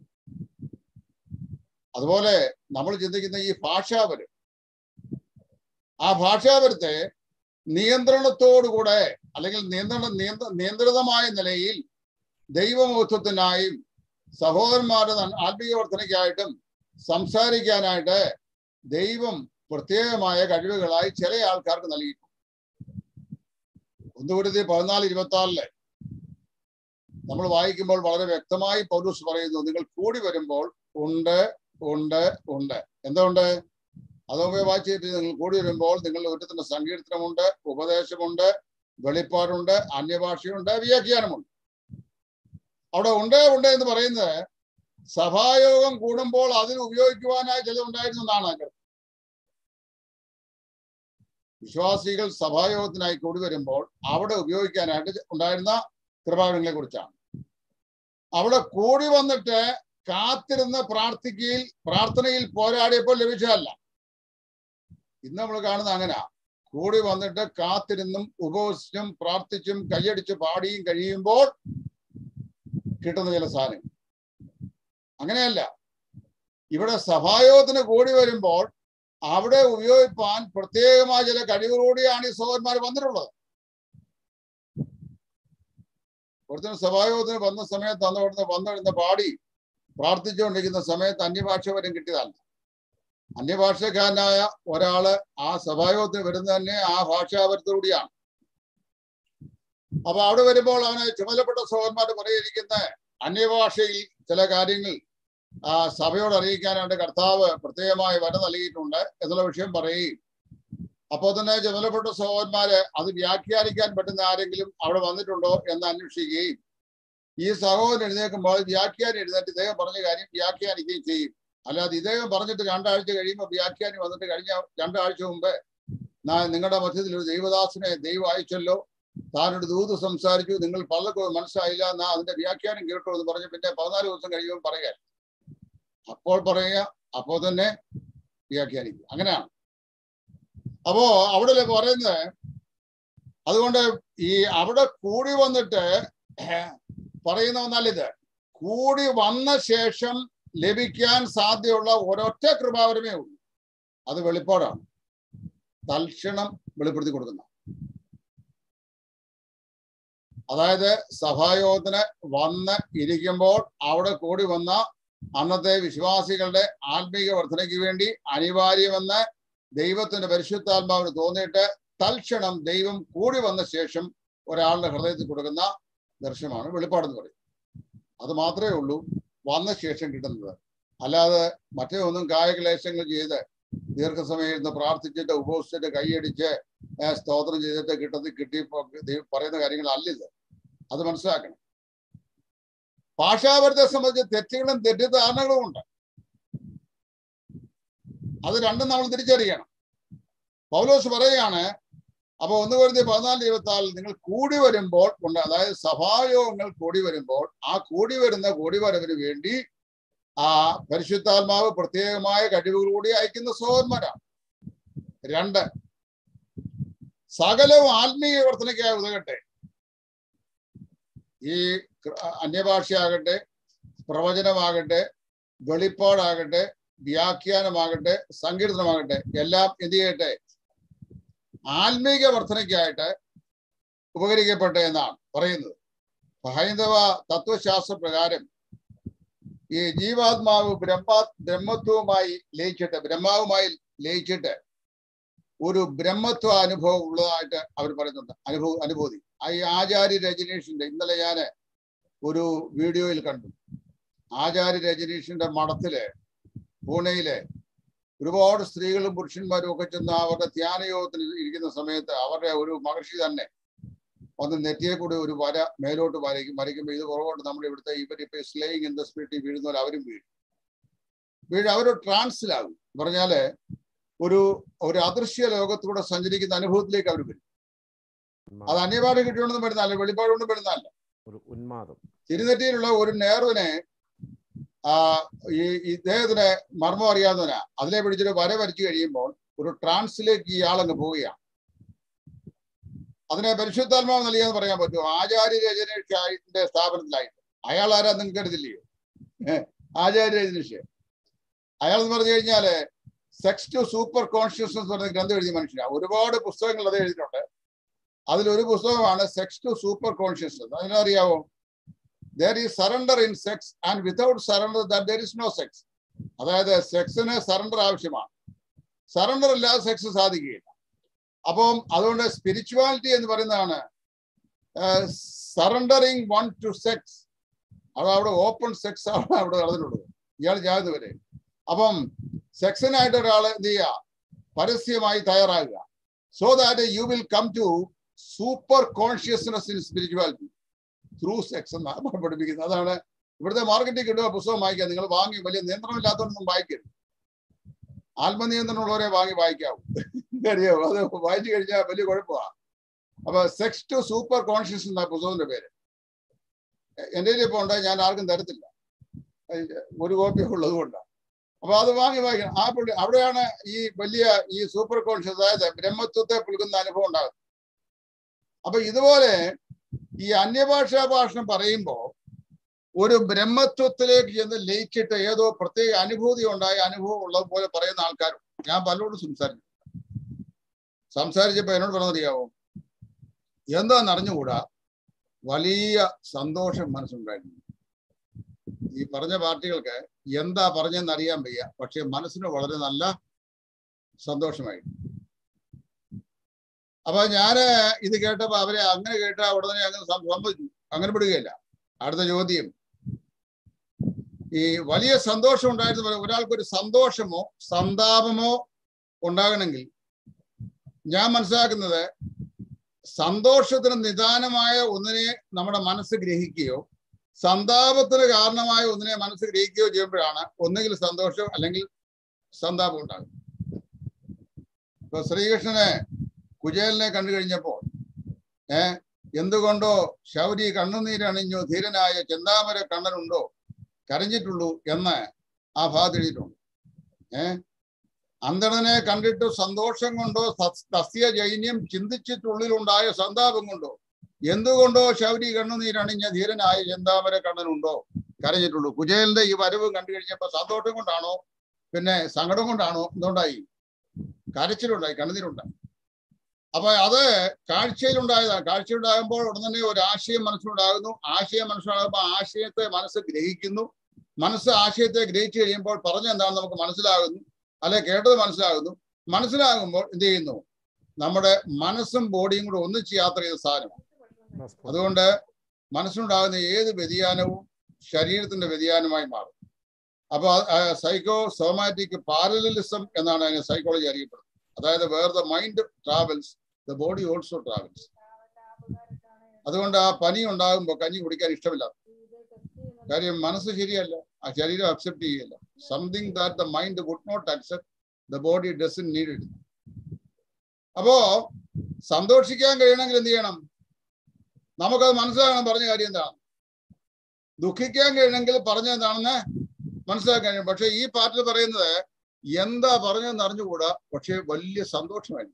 അതുപോലെ നമ്മൾ ചിന്തിക്കുന്ന ഈ ഭാഷാപരം ആ ഭാഷാപരത്തെ നിയന്ത്രണത്തോടുകൂടെ അല്ലെങ്കിൽ നിയന്ത്രണ നിയന്ത്ര നിയന്ത്രിതമായ നിലയിൽ ദൈവമഹത്വത്തിനായും സഹോദരന്മാരുടെ നൻ- ആത്മീയ വർധനയ്ക്കായിട്ടും സംസാരിക്കാനായിട്ട് ദൈവം പ്രത്യേകമായ കഴിവുകളായി ചില ആൾക്കാർക്ക് നൽകി ഒന്നുകൂടി പതിനാല് ഇരുപത്തി ആറില് നമ്മൾ വായിക്കുമ്പോൾ വളരെ വ്യക്തമായി പൗലൂസ് പറയുന്നു നിങ്ങൾ കൂടി വരുമ്പോൾ ഉണ്ട് ഉണ്ട് ഉണ്ട് എന്തുകൊണ്ട് അതുമുമ്പേ വായിച്ചിട്ട് നിങ്ങൾ കൂടി വരുമ്പോൾ നിങ്ങളുടെ ഒരുത്തിന് സങ്കീർത്തനമുണ്ട് ഉപദേശമുണ്ട് വെളിപ്പാടുണ്ട് അന്യഭാഷയുണ്ട് വ്യാഖ്യാനമുണ്ട് അവിടെ ഉണ്ട് ഉണ്ട് എന്ന് പറയുന്നത് സഭായോഗം കൂടുമ്പോൾ അതിന് ഉപയോഗിക്കുവാനായി ചിലതുണ്ടായിരുന്നു എന്നാണ് അതിന്റെ അർത്ഥം. വിശ്വാസികൾ സഭായോഗത്തിനായി കൂടി വരുമ്പോൾ അവിടെ ഉപയോഗിക്കാനായിട്ട് ഉണ്ടായിരുന്ന കൃപാകരങ്ങളെ കുറിച്ചാണ് അവിടെ കൂടി വന്നിട്ട് കാത്തിരുന്ന് പ്രാർത്ഥിക്കയിൽ പ്രാർത്ഥനയിൽ പോരാടിയപ്പോൾ ലഭിച്ചതല്ല ഇന്ന് നമ്മൾ കാണുന്നത് അങ്ങനെയാ കൂടി വന്നിട്ട് കാത്തിരുന്നും ഉപവസിച്ചും പ്രാർത്ഥിച്ചും കൈയടിച്ച് പാടിയും കഴിയുമ്പോൾ കിട്ടുന്ന ചില സാധനങ്ങൾ അങ്ങനെയല്ല ഇവിടെ സഭായോഗത്തിന് കൂടി വരുമ്പോൾ അവിടെ ഉപയോഗിപ്പാൻ പ്രത്യേകമായ ചില കഴിവുകൂടിയാണ് ഈ സഹോദരന്മാർ വന്നിട്ടുള്ളത് ഒരുത്തിന് സഭായോഗത്തിന് വന്ന സമയത്ത് അന്ന് അവിടുന്ന് വന്നിരുന്ന പാടി പ്രാർത്ഥിച്ചുകൊണ്ടിരിക്കുന്ന സമയത്ത് അന്യഭാഷ വരും കിട്ടിയതല്ല അന്യഭാഷക്കാരനായ ഒരാള് ആ സഭായോഗത്തിന് വരുന്നത് തന്നെ ആ ഭാഷാപരത്തോടുകൂടിയാണ് അപ്പൊ അവിടെ വരുമ്പോൾ അവന് ചുമതലപ്പെട്ട സഹോദരന്മാർ പറയിരിക്കുന്ന അന്യഭാഷയിൽ ചില കാര്യങ്ങൾ ആ സഭയോട് അറിയിക്കാനായിട്ട് കർത്താവ് പ്രത്യേകമായി വര നൽകിയിട്ടുണ്ട് എന്നുള്ള വിഷയം പറയുകയും അപ്പോൾ തന്നെ ചുമതലപ്പെട്ട സഹോദരന്മാര് അത് വ്യാഖ്യാനിക്കാൻ പറ്റുന്ന ആരെങ്കിലും അവിടെ വന്നിട്ടുണ്ടോ എന്ന് അന്വേഷിക്കുകയും ഈ സഹോദരൻ എഴുന്നേൽക്കുമ്പോൾ വ്യാഖ്യാനം എഴുന്നേറ്റ് ഇദ്ദേഹം പറഞ്ഞ കാര്യം വ്യാഖ്യാനിക്കുകയും ചെയ്യും അല്ലാതെ ഇദ്ദേഹം പറഞ്ഞിട്ട് രണ്ടാഴ്ച കഴിയുമ്പോൾ വ്യാഖ്യാനി വന്നിട്ട് കഴിഞ്ഞ രണ്ടാഴ്ച മുമ്പ് "നാ- നിങ്ങളുടെ മധ്യത്തിൽ ഒരു ദൈവദാസനെ ദൈവം അയച്ചല്ലോ താനൊരു ദൂത് സംസാരിച്ചു നിങ്ങൾ പലർക്കും മനസ്സിലായില്ല എന്നാ അതിന്റെ വ്യാഖ്യാനം കേട്ടു എന്ന് പറഞ്ഞ് പിന്നെ പതിനാല് ദിവസം കഴിയുമ്പോൾ പറയുക അപ്പോൾ പറയുക അപ്പോൾ തന്നെ വ്യാഖ്യാനിക്കുക അങ്ങനെയാണ് അപ്പോ അവിടെ പറയുന്നത് അതുകൊണ്ട് ഈ അവിടെ കൂടി വന്നിട്ട് പറയുന്ന ഒന്നല്ലിത് കൂടി വന്ന ശേഷം ലഭിക്കാൻ സാധ്യതയുള്ള ഒരൊറ്റ കൃപാവരമേ ഉള്ളൂ അത് വെളിപ്പാടാണ് തൽക്ഷണം വെളിപ്പെടുത്തി കൊടുക്കുന്ന അതായത് സഭായോഗത്തിന് വന്ന് ഇരിക്കുമ്പോൾ അവിടെ കൂടി വന്ന അന്നത്തെ വിശ്വാസികളുടെ ആത്മീക വർധനയ്ക്ക് വേണ്ടി അനിവാര്യമെന്ന് ദൈവത്തിന്റെ പരിശുദ്ധാത്മാവിന് തോന്നിയിട്ട് തൽക്ഷണം ദൈവം കൂടി വന്ന ശേഷം ഒരാളുടെ ഹൃദയത്തിൽ കൊടുക്കുന്ന ദർശനമാണ് വെളിപ്പാടെന്ന് പറയും അത് മാത്രമേ ഉള്ളൂ വന്ന ശേഷം കിട്ടുന്നത് അല്ലാതെ മറ്റേ ഒന്നും കായക്ലേശങ്ങൾ ചെയ്ത് ദീർഘസമയം ഇരുന്ന് പ്രാർത്ഥിച്ചിട്ട് ഉപവസിച്ചിട്ട് കൈയടിച്ച് ഏ, സ്തോത്രം ചെയ്തിട്ട് കിട്ടത്തി കിട്ടി ദൈവം പറയുന്ന കാര്യങ്ങളല്ല ഇത് അത് മനസ്സിലാക്കണം ഭാഷാപരത്തെ സംബന്ധിച്ച് തെറ്റുകളും തെറ്റിദ്ധാരണകളും ഉണ്ട് അത് രണ്ടും നമ്മൾ തിരിച്ചറിയണം പൗലോസ് പറയുകയാണ് അപ്പൊ ഒന്ന് വരുന്ന പതിനാല് ഇരുപത്തിനാലിൽ നിങ്ങൾ കൂടി വരുമ്പോൾ ഉണ്ട് അതായത് സഭായോഗങ്ങൾ കൂടി വരുമ്പോൾ ആ കൂടി വരുന്ന കൂടിവരവിന് വേണ്ടി ആ പരിശുദ്ധാത്മാവ് പ്രത്യേകമായ കഴിവുകളൂടി അയക്കുന്ന സഹോദരന്മാരാണ് രണ്ട് സകലവും ആത്മീയ വർധനയ്ക്കായി ഉതകട്ടെ ഈ കൃ- അന്യഭാഷയാകട്ടെ പ്രവചനമാകട്ടെ വെളിപ്പാടാകട്ടെ വ്യാഖ്യാനമാകട്ടെ സങ്കീർത്തനമാകട്ടെ എല്ലാം എന്ത് ചെയ്യട്ടെ ആത്മീക വർധനയ്ക്കായിട്ട് ഉപകരിക്കട്ടെ എന്നാണ് പറയുന്നത് ഹൈന്ദവ തത്വശാസ്ത്ര പ്രകാരം ഈ ജീവാത്മാവ് ബ്രഹ്മ ബ്രഹ്മത്വവുമായി ലയിച്ചിട്ട് ബ്രഹ്മാവുമായി ലയിച്ചിട്ട് ഒരു ബ്രഹ്മത്വ അനുഭവം ഉള്ളതായിട്ട് അവർ പറയുന്നുണ്ട് അനുഭവ അനുഭൂതി ആ ഈ ആചാര്യ രജനീഷിന്റെ ഇന്നലെ ഞാൻ ഒരു വീഡിയോയിൽ കണ്ടു ആചാര്യ രജനീഷിന്റെ മഠത്തില് പൂനെയിലെ ഒരുപാട് സ്ത്രീകളും പുരുഷന്മാരും ഒക്കെ ചെന്ന് അവരുടെ ധ്യാനയോഗത്തിൽ ഇരിക്കുന്ന സമയത്ത് അവരുടെ ഒരു മഹർഷി തന്നെ ഒന്ന് നെറ്റിയെ കൂടി ഒരു വര മേലോട്ട് വരയ്ക്കും വരയ്ക്കുമ്പോൾ ഇത് കുറവുണ്ട് നമ്മുടെ ഇവിടുത്തെ ഇവരിപ്പോ സ്ലേയിങ് ഇൻ ദ സ്പിരിറ്റ് വീഴുന്ന പോലെ അവരും വീഴും വീഴും അവർ ട്രാൻസിലാകും പറഞ്ഞാല് ഒരു ഒരു അദൃശ്യ ലോകത്തൂടെ സഞ്ചരിക്കുന്ന അനുഭവത്തിലേക്ക് അവർ വരും അത് അന്യപാട് കിട്ടിയോണ്ടൊന്നും വരുന്നതല്ല വെളിപ്പാടുകൊണ്ടും വരുന്നതല്ല ഒരു ഉന്മാദം തിരുനെറ്റിയിലുള്ള ഒരു നേർവിനെ ആ ഈ ഇദ്ദേഹത്തിന് മർമ്മം അറിയാവുന്നവനാ അതിലെ പിടിച്ചൊരു വര വരച്ചു കഴിയുമ്പോൾ ഒരു ട്രാൻസിലേക്ക് ഈ ആളങ്ങ് പോവുകയാണ് അതിനെ പരിശുദ്ധാത്മാവ് നൽകിയെന്ന് പറയാൻ പറ്റുമോ ആചാര്യ രചനയുടെ സ്ഥാപനത്തിലായിട്ട് അയാൾ ആരാ നിങ്ങൾക്ക് അറിയില്ലയോ ഏഹ് ആചാര്യ രചനീഷ് അയാൾ എന്ന് പറഞ്ഞു കഴിഞ്ഞാല് സെക്സ് ടു സൂപ്പർ കോൺഷ്യസ്നസ് പറഞ്ഞ ഗ്രന്ഥം എഴുതിയ മനുഷ്യനാണ് ഒരുപാട് പുസ്തകങ്ങൾ അത് എഴുതിയിട്ടുണ്ട് അതിലൊരു പുസ്തകമാണ് സെക്സ് ടു സൂപ്പർ കോൺഷ്യസ്നസ് അതിനറിയാവോ there is surrender in sex and without surrender there is no sex അതായത് സെക്സിന് സറണ്ടർ ആവശ്യമാണ് സറണ്ടർ ഇല്ലാതെ സെക്സ് സാധിക്കുകയില്ല അപ്പം അതുകൊണ്ട് സ്പിരിച്വാലിറ്റി എന്ന് പറയുന്നതാണ് സറണ്ടറിങ് വൺ ടു സെക്സ് അത് അവിടെ ഓപ്പൺ സെക്സ് ആണ് അവിടെ നടന്നിട്ടുള്ളത് ഇയാൾ ജാതി വരെ അപ്പം സെക്സിനായിട്ട് ഒരാൾ എന്ത് ചെയ്യുക പരസ്യമായി തയ്യാറാകുക so that you will come to super consciousness in spirituality through sex എന്നാണ് പഠിപ്പിക്കുന്നത് അതാണ് ഇവിടുത്തെ മാർക്കറ്റിൽ കിട്ടുക പുസ്തകം വായിക്കുക നിങ്ങൾ വാങ്ങി വലിയ നിയന്ത്രണമില്ലാത്തവരൊന്നും വായിക്കരുത് ആത്മനിയന്ത്രണമുള്ളവരെ വാങ്ങി വായിക്കാവൂ അറിയോ അത് വായിച്ചു കഴിഞ്ഞാൽ വലിയ കുഴപ്പമാണ് അപ്പൊ സെക്സ് ടു സൂപ്പർ കോൺഷ്യസ് എന്ന പുസ്തകത്തിന്റെ പേര് എൻ്റെ കയ്യിൽ ഇപ്പോൾ ഉണ്ട് ഞാൻ ആർക്കും തരത്തില്ല ഒരു കോപ്പി ഉള്ളത് കൊണ്ടാണ് അപ്പൊ അത് വാങ്ങി വായിക്കണം ആ പുള്ളി അവിടെയാണ് ഈ വലിയ ഈ സൂപ്പർ കോൺഷ്യസ് അതായത് ബ്രഹ്മത്വത്തെ പുൽകുന്ന അനുഭവം ഉണ്ടാകുന്നത് അപ്പൊ ഇതുപോലെ ഈ അന്യഭാഷാ ഭാഷണം പറയുമ്പോൾ ഒരു ബ്രഹ്മത്വത്തിലേക്ക് ചെന്ന് ലയിച്ചിട്ട് ഏതോ പ്രത്യേക അനുഭൂതി ഉണ്ടായ അനുഭവം ഉള്ളത് പോലെ പറയുന്ന ആൾക്കാരും ഞാൻ പലരോടും സംസാരിച്ചു സംസാരിച്ചപ്പോ എന്നോട് പറഞ്ഞറിയാവോ എന്താന്ന് അറിഞ്ഞുകൂടാ വലിയ സന്തോഷം മനസ്സുണ്ടായിരുന്നു ഈ പറഞ്ഞ പാർട്ടികൾക്ക് എന്താ പറഞ്ഞെന്ന് അറിയാൻ വയ്യ പക്ഷെ മനസ്സിന് വളരെ നല്ല സന്തോഷമായി അപ്പൊ ഞാന് ഇത് കേട്ടപ്പോ അവരെ അങ്ങനെ കേട്ട ഉടനെ അങ്ങനെ സംഭവിച്ചു അങ്ങനെ വിടുകയില്ല അടുത്ത ചോദ്യം ഈ വലിയ സന്തോഷം ഉണ്ടായിരുന്നു ഒരാൾക്ക് ഒരു സന്തോഷമോ സന്താപമോ ഉണ്ടാകണമെങ്കിൽ ഞാൻ മനസ്സിലാക്കുന്നത് സന്തോഷത്തിന് നിദാനമായ ഒന്നിനെ നമ്മുടെ മനസ്സ് ഗ്രഹിക്കുകയോ സന്താപത്തിന് കാരണമായ ഒന്നിനെ മനസ്സ് ഗ്രഹിക്കുകയോ ചെയ്യുമ്പോഴാണ് ഒന്നുകിൽ സന്തോഷം അല്ലെങ്കിൽ സന്താപം ഉണ്ടാകും ഇപ്പൊ ശ്രീകൃഷ്ണനെ കുചേലിനെ കണ്ടു കഴിഞ്ഞപ്പോൾ ഏ എന്തുകൊണ്ടോ ശൗരി കണ്ണുനീരണിഞ്ഞു ധീരനായ ചെന്താമര കണ്ണനുണ്ടോ കരഞ്ഞിട്ടുള്ളൂ എന്ന് ആ ഭാഗത്ത് എഴുതിയിട്ടുണ്ട് ഏ അന്തണനെ കണ്ടിട്ട് സന്തോഷം കൊണ്ടോ തസ്യ ജൈന്യം ചിന്തിച്ചിട്ടുള്ളിലുണ്ടായ സന്താപം കൊണ്ടോ എന്തുകൊണ്ടോ ശൗരി കണ്ണുനീരണിഞ്ഞ ധീരനായ ചെന്താമര കണ്ണനുണ്ടോ കരഞ്ഞിട്ടുള്ളൂ കുചേലിന്റെ ഈ വരവ് കണ്ടു കഴിഞ്ഞപ്പോ സന്തോഷം കൊണ്ടാണോ പിന്നെ സങ്കടം കൊണ്ടാണോ എന്തുണ്ടായി കരച്ചിലുണ്ടായി കണ്ണുനീരുണ്ടായി അപ്പൊ അത് കാഴ്ചയിലുണ്ടായതാണ് കാഴ്ചയുണ്ടാകുമ്പോൾ ഉടൻ തന്നെ ഒരു ആശയം മനസ്സിലുണ്ടാകുന്നു ആശയം മനസ്സിലാകുമ്പോൾ ആശയത്തെ മനസ്സ് ഗ്രഹിക്കുന്നു മനസ്സ് ആശയത്തെ ഗ്രഹിച്ചു കഴിയുമ്പോൾ പറഞ്ഞെന്താണെന്ന് നമുക്ക് മനസ്സിലാകുന്നു അല്ലെ കേട്ടത് മനസ്സിലാകുന്നു മനസ്സിലാകുമ്പോൾ എന്ത് ചെയ്യുന്നു നമ്മുടെ മനസ്സും ബോഡിയും കൂടെ ഒന്നിച്ച് യാത്ര ചെയ്ത സാധനം അതുകൊണ്ട് മനസ്സിനുണ്ടാകുന്ന ഏത് വ്യതിയാനവും ശരീരത്തിന്റെ വ്യതിയാനമായി മാറും അപ്പൊ സൈക്കോ സോമാറ്റിക് പാരലിസം എന്നാണ് അതിനെ സൈക്കോളജി അറിയപ്പെടുന്നത് അതായത് where the mind travels the body also travels അതുകൊണ്ട് ആ പനി ഉണ്ടാകുമ്പോൾ കഞ്ഞി കുടിക്കാൻ ഇഷ്ടമില്ല കാര്യം മനസ്സ് ശരിയല്ല ആ ശരീരം അക്സെപ്റ്റ് ചെയ്യല്ല something that the mind would not accept the body doesn't need it അപ്പോ സന്തോഷിക്കാൻ കഴിയണമെങ്കിൽ എന്ത് ചെയ്യണം നമുക്കത് മനസ്സിലാകണം പറഞ്ഞ കാര്യം എന്താണ് ദുഃഖിക്കാൻ കഴിയണമെങ്കിൽ പറഞ്ഞ എന്താണെന്ന് മനസ്സിലാക്കാൻ കഴിയും പക്ഷെ ഈ പാട്ടിൽ പറയുന്നത് എന്താ പറഞ്ഞതെന്ന് അറിഞ്ഞുകൂടാ പക്ഷെ വലിയ സന്തോഷമായിരുന്നു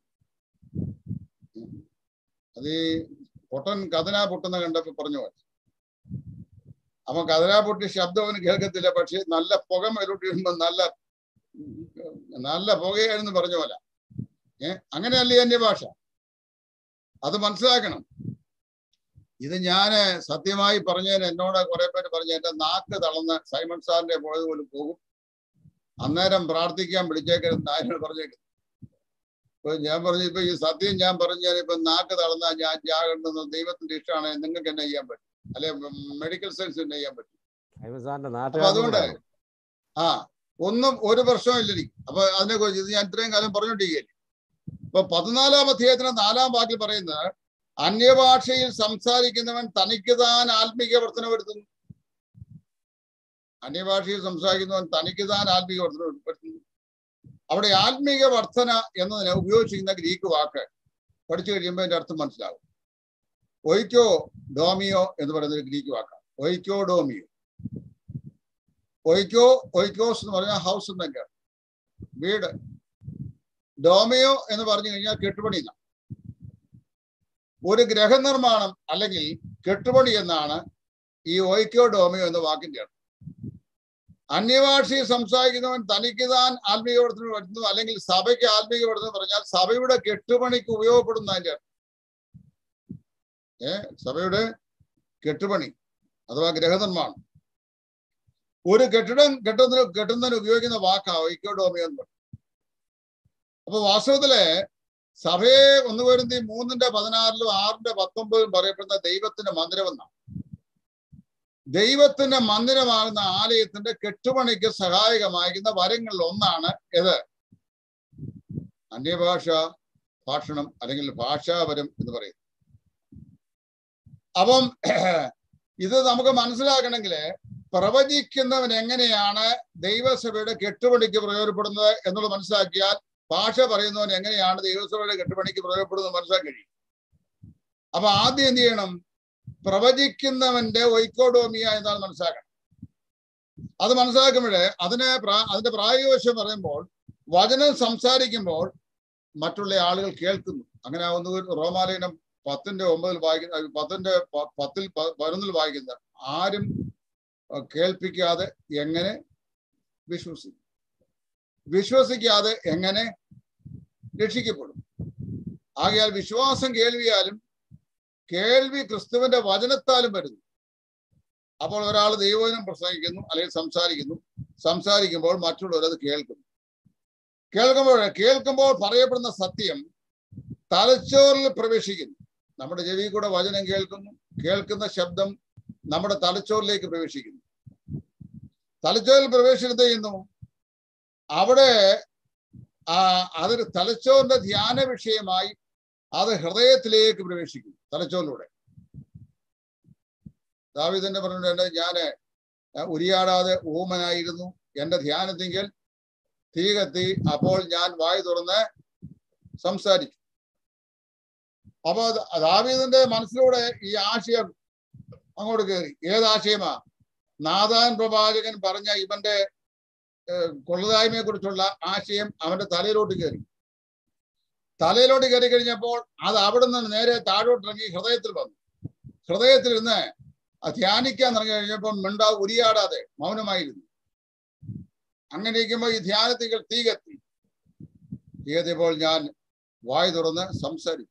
അത് ഈ പൊട്ടൻ കഥനാ പൊട്ടുന്ന കണ്ടപ്പോ പറഞ്ഞു പോലെ അവൻ കഥനാ പൊട്ടി ശബ്ദം അവന് കേൾക്കത്തില്ല പക്ഷെ നല്ല പുക മേലോട്ട് വീഴുമ്പോ നല്ല നല്ല പുകയായിരുന്നു പറഞ്ഞ പോലെ ഏഹ് അങ്ങനെയല്ലേ എന്റെ ഭാഷ അത് മനസ്സിലാക്കണം ഇത് ഞാന് സത്യമായി പറഞ്ഞതിന് എന്നോട് കുറെ പേര് പറഞ്ഞു എന്റെ നാക്ക് തളർന്ന് സൈമൺ സാറിന്റെ പോയതുപോലെ പോകും അന്നേരം പ്രാർത്ഥിക്കാൻ വിളിച്ചേക്കരുത് നായനോട് പറഞ്ഞേക്കുന്നു ഇപ്പൊ ഞാൻ പറഞ്ഞു ഇപ്പൊ ഈ സത്യം ഞാൻ പറഞ്ഞാൽ ഇപ്പൊ നാക്ക് തളർന്നാൽ ഞാൻ ജാകണ്ടെന്ന് ദൈവത്തിന്റെ ഇഷ്ടമാണ് നിങ്ങൾക്ക് എന്നെ ചെയ്യാൻ പറ്റും അല്ലെ മെഡിക്കൽ സയൻസ് എന്നെ ചെയ്യാൻ പറ്റും സാറിന്റെ അപ്പൊ അതുകൊണ്ട് നാട്ടുകാർ ആ ഒന്നും ഒരു പ്രശ്നവും ഇല്ലടി അപ്പൊ അതിനെ കുറിച്ച് ഇത് ഞാൻ ഇത്രയും കാലം പറഞ്ഞോണ്ടിരിക്കുകയല്ലേ അപ്പൊ പതിനാലാം അധ്യായത്തിന് നാലാം വാക്കിൽ പറയുന്നത് അന്യഭാഷയിൽ സംസാരിക്കുന്നവൻ തനിക്ക് താൻ ആത്മീക വർധന വരുത്തുന്നു അന്യഭാഷയിൽ സംസാരിക്കുന്നവൻ തനിക്ക് താൻ ആത്മീക വർധന വരുത്തുന്നു അവിടെ ആത്മീക വർധന എന്നതിന് ഉപയോഗിച്ചിരിക്കുന്ന ഗ്രീക്ക് വാക്ക് പഠിച്ചു കഴിയുമ്പോൾ അതിന്റെ അർത്ഥം മനസ്സിലാവും ഒയ്ക്കോ ഡോമിയോ എന്ന് പറയുന്ന ഒരു ഗ്രീക്ക് വാക്കാണ് ഒയ്ക്കോ ഡോമിയോ ഒയ്ക്കോ ഒയ്ക്കോസ് എന്ന് പറഞ്ഞാൽ ഹൗസ് എന്നൊക്കെയാണ് വീട് ഡോമിയോ എന്ന് പറഞ്ഞു കഴിഞ്ഞാൽ കെട്ടുപണി എന്നാണ് ഒരു ഗ്രഹനിർമ്മാണം അല്ലെങ്കിൽ കെട്ടുപണി എന്നാണ് ഈ ഒയ്ക്കോ ഡോമിയോ എന്ന വാക്കിന്റെ അർത്ഥം അന്യഭാഷയിൽ സംസാരിക്കുന്നവൻ തനിക്ക് താൻ ആത്മീയ പഠനത്തിന് വരുന്നു അല്ലെങ്കിൽ സഭയ്ക്ക് ആത്മീയ പഠനം പറഞ്ഞാൽ സഭയുടെ കെട്ടുപണിക്ക് ഉപയോഗപ്പെടുന്ന അതിന്റെ അർത്ഥം ഏ സഭയുടെ കെട്ടുപണി അഥവാ ഗ്രഹനിർമ്മാണം ഒരു കെട്ടിടം കെട്ടുന്നതിന് കെട്ടുന്നതിന് ഉപയോഗിക്കുന്ന വാക്കാ ഒയ്ക്കോഡോമിയോ എന്ന് പറയും അപ്പൊ വാസ്തവത്തില് സഭയെ ഒന്ന് വരുന്ന മൂന്നിന്റെ പതിനാറിലും ആറിന്റെ പത്തൊമ്പതിലും പറയപ്പെടുന്ന ദൈവത്തിന്റെ മന്ദിരമെന്നാണ് ദൈവത്തിന്റെ മന്ദിരമാകുന്ന ആലയത്തിന്റെ കെട്ടുപണിക്ക് സഹായകമാകുന്ന വരങ്ങളിൽ ഒന്നാണ് ഇത് അന്യഭാഷ ഭാഷണം അല്ലെങ്കിൽ ഭാഷാപരം എന്ന് പറയുന്നത് അപ്പം ഇത് നമുക്ക് മനസ്സിലാക്കണമെങ്കിൽ പ്രവചിക്കുന്നവൻ എങ്ങനെയാണ് ദൈവസഭയുടെ കെട്ടുപണിക്ക് പ്രയോജനപ്പെടുന്നത് എന്നുള്ളത് മനസ്സിലാക്കിയാൽ ഭാഷ പറയുന്നവൻ എങ്ങനെയാണ് ദൈവസഭയുടെ കെട്ടുപണിക്ക് പ്രയോജനപ്പെടുന്നത് മനസ്സിലാക്കി കഴിയും അപ്പൊ ആദ്യം എന്ത് ചെയ്യണം പ്രവചിക്കുന്നവന്റെ ഒയ്ക്കോഡോമിയ എന്നാണ് മനസ്സിലാക്കണം അത് മനസ്സിലാക്കുമ്പോഴേ അതിനെ അതിന്റെ പ്രായോഗികവശം പറയുമ്പോൾ വചനം സംസാരിക്കുമ്പോൾ മറ്റുള്ള ആളുകൾ കേൾക്കുന്നു അങ്ങനെ ആവുന്ന റോമാലയനം പത്തിന്റെ ഒമ്പതിൽ വായിക്കുന്ന പത്തിന്റെ പത്തിൽ പതിനൊന്നിൽ വായിക്കുന്ന ആരും കേൾപ്പിക്കാതെ എങ്ങനെ വിശ്വസിക്കും വിശ്വസിക്കാതെ എങ്ങനെ രക്ഷിക്കപ്പെടും ആകയാൽ വിശ്വാസം കേൾവിയാലും കേൾവി ക്രിസ്തുവിന്റെ വചനത്താലും വരുന്നു അപ്പോൾ ഒരാൾ ദൈവവചനം പ്രസംഗിക്കുന്നു അല്ലെങ്കിൽ സംസാരിക്കുന്നു സംസാരിക്കുമ്പോൾ മറ്റുള്ളവർ അത് കേൾക്കുന്നു കേൾക്കുമ്പോൾ കേൾക്കുമ്പോൾ പറയപ്പെടുന്ന സത്യം തലച്ചോറിൽ പ്രവേശിക്കുന്നു നമ്മുടെ ചെവി കൂടെ വചനം കേൾക്കുന്നു കേൾക്കുന്ന ശബ്ദം നമ്മുടെ തലച്ചോറിലേക്ക് പ്രവേശിക്കുന്നു തലച്ചോറിൽ പ്രവേശിക്കുന്നത് ചെയ്യുന്നു അവിടെ ആ അതൊരു തലച്ചോറിന്റെ ധ്യാന വിഷയമായി അത് ഹൃദയത്തിലേക്ക് പ്രവേശിക്കുന്നു തലച്ചോറിലൂടെ ദാവിദന്റെ പറഞ്ഞിട്ടുണ്ട് ഞാന് ഉരിയാടാതെ ഊമനായിരുന്നു എന്റെ ധ്യാനത്തിങ്കിൽ തീ കത്തി അപ്പോൾ ഞാൻ വായി തുറന്ന് സംസാരിച്ചു അപ്പൊ ദാവീദിന്റെ മനസ്സിലൂടെ ഈ ആശയം അങ്ങോട്ട് കയറി ഏതാശയമാ നാദാൻ പ്രവാചകൻ പറഞ്ഞ ഇവന്റെ കൊള്ളതായ്മയെ കുറിച്ചുള്ള ആശയം അവന്റെ തലയിലോട്ട് കയറി തലയിലോട്ട് കയറി കഴിഞ്ഞപ്പോൾ അത് അവിടെ നിന്ന് നേരെ താഴോട്ടിറങ്ങി ഹൃദയത്തിൽ വന്നു ഹൃദയത്തിൽ ഇരുന്ന് ധ്യാനിക്കാൻ ഇറങ്ങി കഴിഞ്ഞപ്പോൾ മിണ്ടാ ഉരിയാടാതെ മൗനമായിരുന്നു അങ്ങനെ ഇരിക്കുമ്പോൾ ഈ ധ്യാനത്തിൽ തീ കത്തി തീ കത്തിയപ്പോൾ ഞാൻ വായി തുറന്ന് സംസാരിച്ചു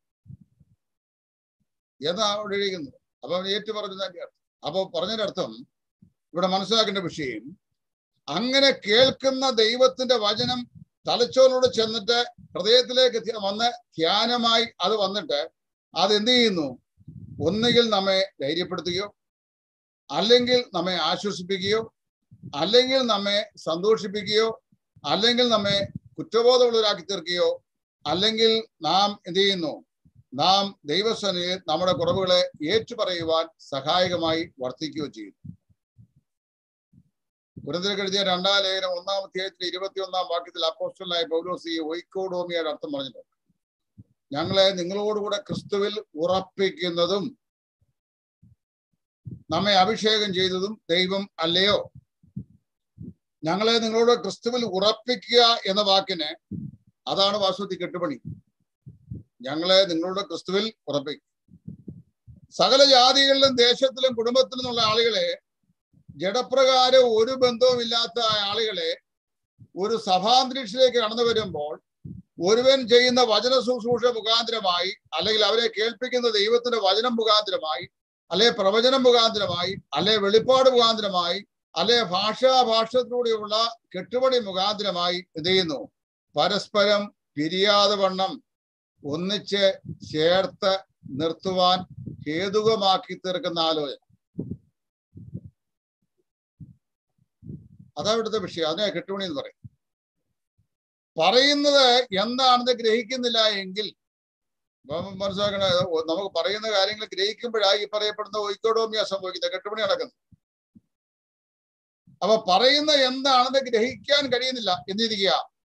എന്നാ അവിടെ ഇരിക്കുന്നത് അപ്പൊ അവൻ ഏറ്റു പറഞ്ഞതിന്റെ അർത്ഥം അപ്പൊ പറഞ്ഞതിന്റെ അർത്ഥം ഇവിടെ മനസ്സിലാക്കേണ്ട വിഷയം അങ്ങനെ കേൾക്കുന്ന ദൈവത്തിന്റെ വചനം തലച്ചോറിലൂടെ ചെന്നിട്ട് ഹൃദയത്തിലേക്ക് വന്ന് ധ്യാനമായി അത് വന്നിട്ട് അത് എന്ത് ചെയ്യുന്നു ഒന്നുകിൽ നമ്മെ ധൈര്യപ്പെടുത്തുകയോ അല്ലെങ്കിൽ നമ്മെ ആശ്വസിപ്പിക്കുകയോ അല്ലെങ്കിൽ നമ്മെ സന്തോഷിപ്പിക്കുകയോ അല്ലെങ്കിൽ നമ്മെ കുറ്റബോധമുള്ളവരാക്കി തീർക്കുകയോ അല്ലെങ്കിൽ നാം എന്ത് ചെയ്യുന്നു നാം ദൈവസനയിൽ നമ്മുടെ കുറവുകളെ ഏറ്റുപറയുവാൻ സഹായകമായി വർത്തിക്കുകയോ ചെയ്യുന്നു ഗുരുതരക്ക് എഴുതിയ രണ്ടാം ലേഖനം ഒന്നാം അധ്യായത്തിൽ ഇരുപത്തി ഒന്നാം വാക്യത്തിൽ അപ്പോസ്റ്റലായ പൗലോസ് ഈ ഒയ്ക്കോഡോമിയുടെ അർത്ഥം പറഞ്ഞിട്ടുണ്ട് ഞങ്ങളെ നിങ്ങളോടുകൂടെ ക്രിസ്തുവിൽ ഉറപ്പിക്കുന്നതും നമ്മെ അഭിഷേകം ചെയ്തതും ദൈവം അല്ലയോ ഞങ്ങളെ നിങ്ങളോട് ക്രിസ്തുവിൽ ഉറപ്പിക്കുക എന്ന വാക്കിന് അതാണ് വാസ്തുതി കെട്ടുപണി ഞങ്ങളെ നിങ്ങളുടെ ക്രിസ്തുവിൽ ഉറപ്പിക്കും സകല ജാതികളിലും ദേശത്തിലും കുടുംബത്തിലും നിന്നുള്ള ആളുകളെ ജഡപ്രകാരം ഒരു ബന്ധവുമില്ലാത്ത ആളുകളെ ഒരു സഭാന്തരീക്ഷത്തിലേക്ക് കടന്നു വരുമ്പോൾ ഒരുവൻ ചെയ്യുന്ന വചന ശുശ്രൂഷ മുഖാന്തരമായി അല്ലെങ്കിൽ അവരെ കേൾപ്പിക്കുന്ന ദൈവത്തിന്റെ വചനം മുഖാന്തരമായി അല്ലെ പ്രവചനം മുഖാന്തരമായി അല്ലെ വെളിപ്പാട് മുഖാന്തരമായി അല്ലെ ഭാഷാഭാഷത്തിലൂടെയുള്ള കെട്ടുപണി മുഖാന്തരമായി എന്ത് ചെയ്യുന്നു പരസ്പരം പിരിയാതെ വണ്ണം ഒന്നിച്ച് ചേർത്ത് നിർത്തുവാൻ ഹേതുകമാക്കി തീർക്കുന്ന ആലോചന അതാ ഇവിടുത്തെ വിഷയം അതിനെ കെട്ടുപണി എന്ന് പറയും പറയുന്നത് എന്താണെന്ന് ഗ്രഹിക്കുന്നില്ല എങ്കിൽ ഇപ്പം മനസ്സിലാക്കണ നമുക്ക് പറയുന്ന കാര്യങ്ങൾ ഗ്രഹിക്കുമ്പോഴാണ് ഈ പറയപ്പെടുന്ന ഒയ്ക്കോഡോമിയ സംഭവിക്കുന്നത് കെട്ടുപണി നടക്കുന്നത് അപ്പൊ പറയുന്ന എന്താണെന്ന് ഗ്രഹിക്കാൻ കഴിയുന്നില്ല എന്നിരിക്കുക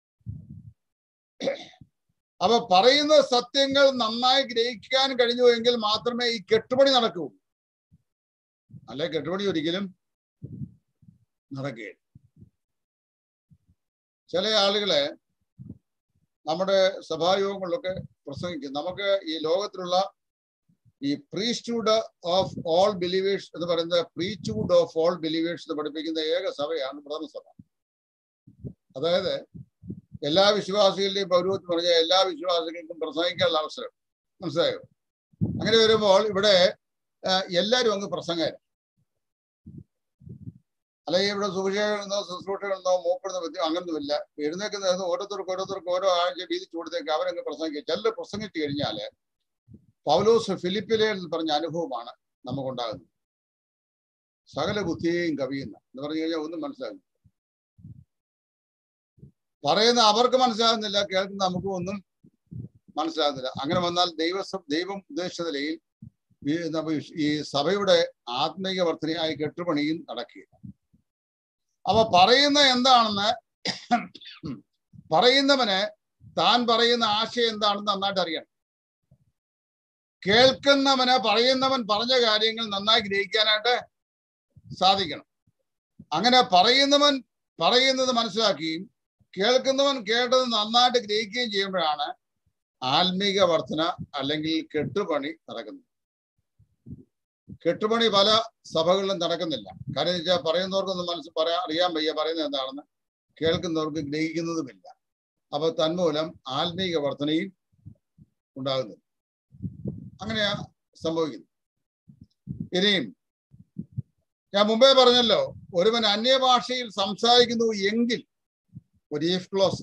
അപ്പൊ പറയുന്ന സത്യങ്ങൾ നന്നായി ഗ്രഹിക്കാൻ കഴിഞ്ഞു എങ്കിൽ മാത്രമേ ഈ കെട്ടുപണി നടക്കൂ അല്ലെ കെട്ടുപണി ഒരിക്കലും നടക്കുകയില്ല ചില ആളുകളെ നമ്മുടെ സഭായോഗങ്ങളിലൊക്കെ പ്രസംഗിക്കും നമുക്ക് ഈ ലോകത്തിലുള്ള ഈ പ്രീസ്റ്റ്ഹുഡ് ഓഫ് ഓൾ ബിലീവേഴ്സ് എന്ന് പറയുന്നത് പ്രീച്ച്ഹുഡ് ഓഫ് ഓൾ ബിലീവേഴ്സ് എന്ന് പഠിപ്പിക്കുന്ന ഏക സഭയാണ് പ്രധാന സഭ അതായത് എല്ലാ വിശ്വാസികളുടെയും പൗരത്വം പറഞ്ഞ എല്ലാ വിശ്വാസികൾക്കും പ്രസംഗിക്കാനുള്ള അവസരം മനസ്സിലായോ അങ്ങനെ വരുമ്പോൾ ഇവിടെ എല്ലാവരും അങ്ങ് പ്രസംഗം അല്ലെങ്കിൽ ഇവിടെ സുവിശേഷമെന്നോ ശുശ്രൂഷകളെന്നോ മൂപ്പെടുന്ന വിദ്യ അങ്ങനൊന്നുമില്ല എഴുന്നേക്കുന്നത് ഓരോരുത്തർക്ക് ഓരോരുത്തർക്ക് ഓരോ ആഴ്ച വീതിച്ചു കൊടുത്തേക്ക് അവരങ്ങ് പ്രസംഗിക്കുക ചിലർ പ്രസംഗിച്ചു കഴിഞ്ഞാല് പൗലോസ് ഫിലിപ്പിലെ പറഞ്ഞ അനുഭവമാണ് നമുക്കുണ്ടാകുന്നത് സകല ബുദ്ധിയെയും കവിയുന്ന എന്ന് പറഞ്ഞു കഴിഞ്ഞാൽ ഒന്നും മനസ്സിലാകുന്നു പറയുന്ന അവർക്ക് മനസ്സിലാകുന്നില്ല കേൾക്കുന്ന നമുക്കും ഒന്നും മനസ്സിലാകുന്നില്ല അങ്ങനെ വന്നാൽ ദൈവ ദൈവം ഉദ്ദേശിച്ച നിലയിൽ ഈ സഭയുടെ ആത്മീയ വർധനയായി കെട്ടുപണിയും നടക്കുകയില്ല അപ്പൊ പറയുന്ന എന്താണെന്ന് പറയുന്നവന് താൻ പറയുന്ന ആശയം എന്താണെന്ന് നന്നായിട്ട് അറിയണം കേൾക്കുന്നവന് പറയുന്നവൻ പറഞ്ഞ കാര്യങ്ങൾ നന്നായി ഗ്രഹിക്കാനായിട്ട് സാധിക്കണം അങ്ങനെ പറയുന്നവൻ പറയുന്നത് മനസ്സിലാക്കുകയും കേൾക്കുന്നവൻ കേട്ടത് നന്നായിട്ട് ഗ്രഹിക്കുകയും ചെയ്യുമ്പോഴാണ് ആത്മീക വർധന അല്ലെങ്കിൽ കെട്ടുപണി നടക്കുന്നത് കെട്ടുപണി പല സഭകളിലും നടക്കുന്നില്ല കാര്യം വെച്ചാൽ പറയുന്നവർക്കൊന്നും മനസ്സ് പറയാൻ അറിയാൻ വയ്യ പറയുന്നത് എന്താണെന്ന് കേൾക്കുന്നവർക്ക് ഗ്രഹിക്കുന്നതുമില്ല അപ്പൊ തന്മൂലം ആത്മീക വർധനയും ഉണ്ടാകുന്നു അങ്ങനെയാ സംഭവിക്കുന്നത് ഇനിയും ഞാൻ മുമ്പേ പറഞ്ഞല്ലോ ഒരുവൻ അന്യഭാഷയിൽ സംസാരിക്കുന്നു എങ്കിൽ ഒരു ഈഫ് ക്ലോസ്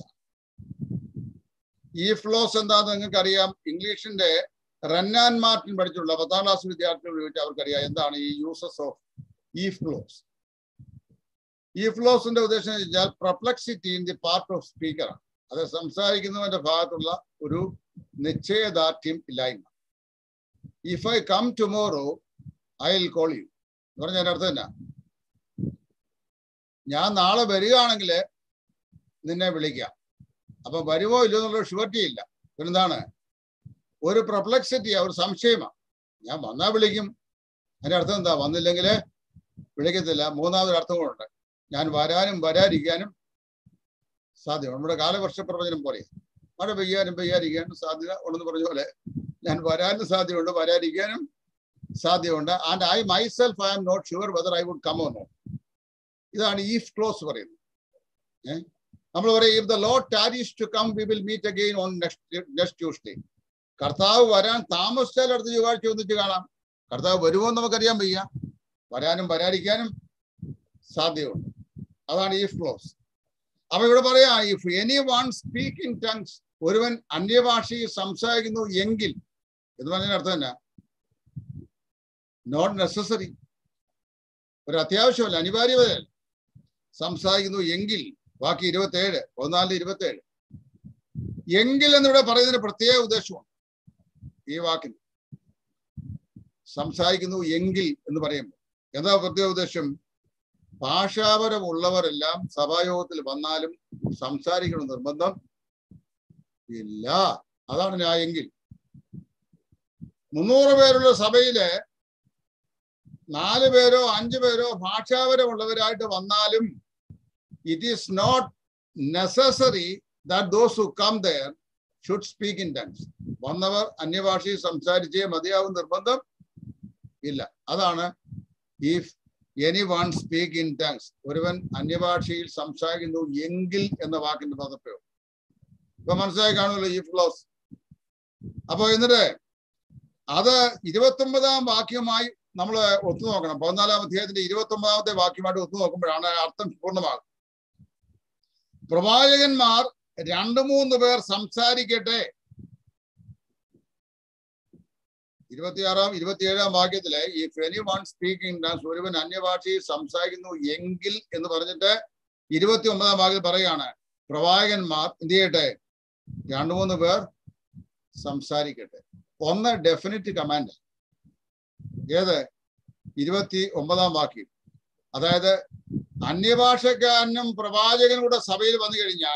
ഈഫ് ക്ലോസ് എന്താന്ന് നിങ്ങൾക്ക് അറിയാം ഇംഗ്ലീഷിന്റെ റന്നാൻ മാർട്ടിൻ പഠിച്ചിട്ടുള്ള പത്താം ക്ലാസ് വിദ്യാർത്ഥികൾ ചോദിച്ചാൽ അവർക്കറിയാം എന്താണ് ഈ uses of if clause if ക്ലോസിന്റെ ഉദ്ദേശം എന്ന് വെച്ചാൽ perplexity in the part of സ്പീക്കറാണ് അത് സംസാരിക്കുന്നവന്റെ ഭാഗത്തുള്ള ഒരു നിശ്ചയദാർഢ്യം ഇല്ലായ്മ if I come tomorrow I will call you എന്ന് പറഞ്ഞ അർത്ഥം എന്നാ ഞാൻ നാളെ വരികയാണെങ്കിൽ നിന്നെ വിളിക്കാം അപ്പൊ വരുമോ ഇല്ലയോ എന്നുള്ള ഷുവർട്ടി ഇല്ല പിന്നെന്താണ് ഒരു പ്രൊപ്ലക്സിറ്റി ഒരു സംശയമാണ് ഞാൻ വന്നാ വിളിക്കും അതിന്റെ അർത്ഥം എന്താ വന്നില്ലെങ്കിൽ വിളിക്കത്തില്ല മൂന്നാമതൊരു അർത്ഥം കൂടെ ഞാൻ വരാനും വരാതിരിക്കാനും സാധ്യത നമ്മുടെ കാലവർഷ പ്രവചനം പോലെ മഴ പെയ്യാനും പെയ്യാതിരിക്കാനും സാധ്യത ഉണ്ടെന്ന് പറഞ്ഞ പോലെ ഞാൻ വരാനും സാധ്യതയുണ്ട് വരാതിരിക്കാനും സാധ്യതയുണ്ട് and I myself I am not sure whether I would come or not ഇതാണ് ഈഫ് ക്ലോസ് പറയുന്നത് ഏഹ് നമ്മൾ പറയും if the lord tarries to come we will meet again on next next Tuesday കർത്താവ് വരാൻ താമസിച്ചാൽ അടുത്ത ചൊവ്വാഴ്ച ഒന്നിച്ച് കാണാം കർത്താവ് വരുമോ എന്ന് നമുക്കറിയാൻ വയ്യ വരാനും വരാതിരിക്കാനും സാധ്യതയുണ്ട് അതാണ് ഈഫ് ക്ലോസ് അപ്പൊ ഇവിടെ പറയാ if any one speak in tongues ഒരുവൻ അന്യഭാഷയിൽ സംസാരിക്കുന്നു എങ്കിൽ എന്ന് പറഞ്ഞതിന് അർത്ഥം എന്നാ നോട്ട് നെസസറി ഒരു അത്യാവശ്യമല്ല അനിവാര്യമല്ല സംസാരിക്കുന്നു എങ്കിൽ ബാക്കി ഇരുപത്തി ഏഴ് ഒന്നാല് ഇരുപത്തി ഏഴ് എങ്കിൽ എന്നിവിടെ പറയുന്നതിന് പ്രത്യേക ഉദ്ദേശമാണ് ഈ വാക്കിന് സംസാരിക്കുന്നു എങ്കിൽ എന്ന് പറയുമ്പോൾ എന്താ പ്രത്യേക ഉദ്ദേശം ഭാഷാപരമുള്ളവരെല്ലാം സഭായോഗത്തിൽ വന്നാലും സംസാരിക്കണം നിർബന്ധം ഇല്ല അതാണ് ഞാൻ എങ്കിൽ മുന്നൂറ് പേരുള്ള സഭയില് നാല് പേരോ അഞ്ചു പേരോ ഭാഷാപരമുള്ളവരായിട്ട് വന്നാലും it is not necessary that those who come there should speak in tongues വന്നവർ അന്യഭാഷയിൽ സംസാരിച്ചേ മതിയാവും നിർബന്ധം ഇല്ല അതാണ് if any one speak in tongues ഒരുവൻ അന്യഭാഷയിൽ സംസാരിക്കുന്നു എങ്കിൽ എന്ന വാക്കിന്റെ പദപ്രയോഗം ഇപ്പൊ മനസ്സിലായി കാണുമല്ലോ ഈ ഫ്ലോസ് അപ്പൊ എന്നിട്ട് അത് ഇരുപത്തി ഒമ്പതാം വാക്യമായി നമ്മൾ ഒത്തു നോക്കണം പതിനാലാം അധ്യായത്തിന്റെ ഇരുപത്തി ഒമ്പതാമത്തെ വാക്യമായിട്ട് ഒത്തു നോക്കുമ്പോഴാണ് അർത്ഥം പൂർണ്ണമാകുന്നത് പ്രവാചകന്മാർ രണ്ടു മൂന്ന് പേർ സംസാരിക്കട്ടെ ഇരുപത്തിയാറാം ഇരുപത്തിയേഴാം വാക്യത്തില് ഈ ഫെനി വൺ സ്പീക്കിംഗ് ഡാൻസ് ഒരുവൻ അന്യഭാഷയിൽ സംസാരിക്കുന്നു എങ്കിൽ എന്ന് പറഞ്ഞിട്ട് ഇരുപത്തി ഒമ്പതാം ഭാഗത്തിൽ പറയാണ് പ്രവാചകന്മാർ എന്ത് ചെയ്യട്ടെ രണ്ടു മൂന്ന് പേർ സംസാരിക്കട്ടെ ഒന്ന് ഡെഫിനിറ്റ് കമാൻഡ് ഏത് ഇരുപത്തി ഒമ്പതാം വാക്യം അതായത് അന്യഭാഷക്കാരനും പ്രവാചകനും കൂടെ സഭയിൽ വന്നു കഴിഞ്ഞാൽ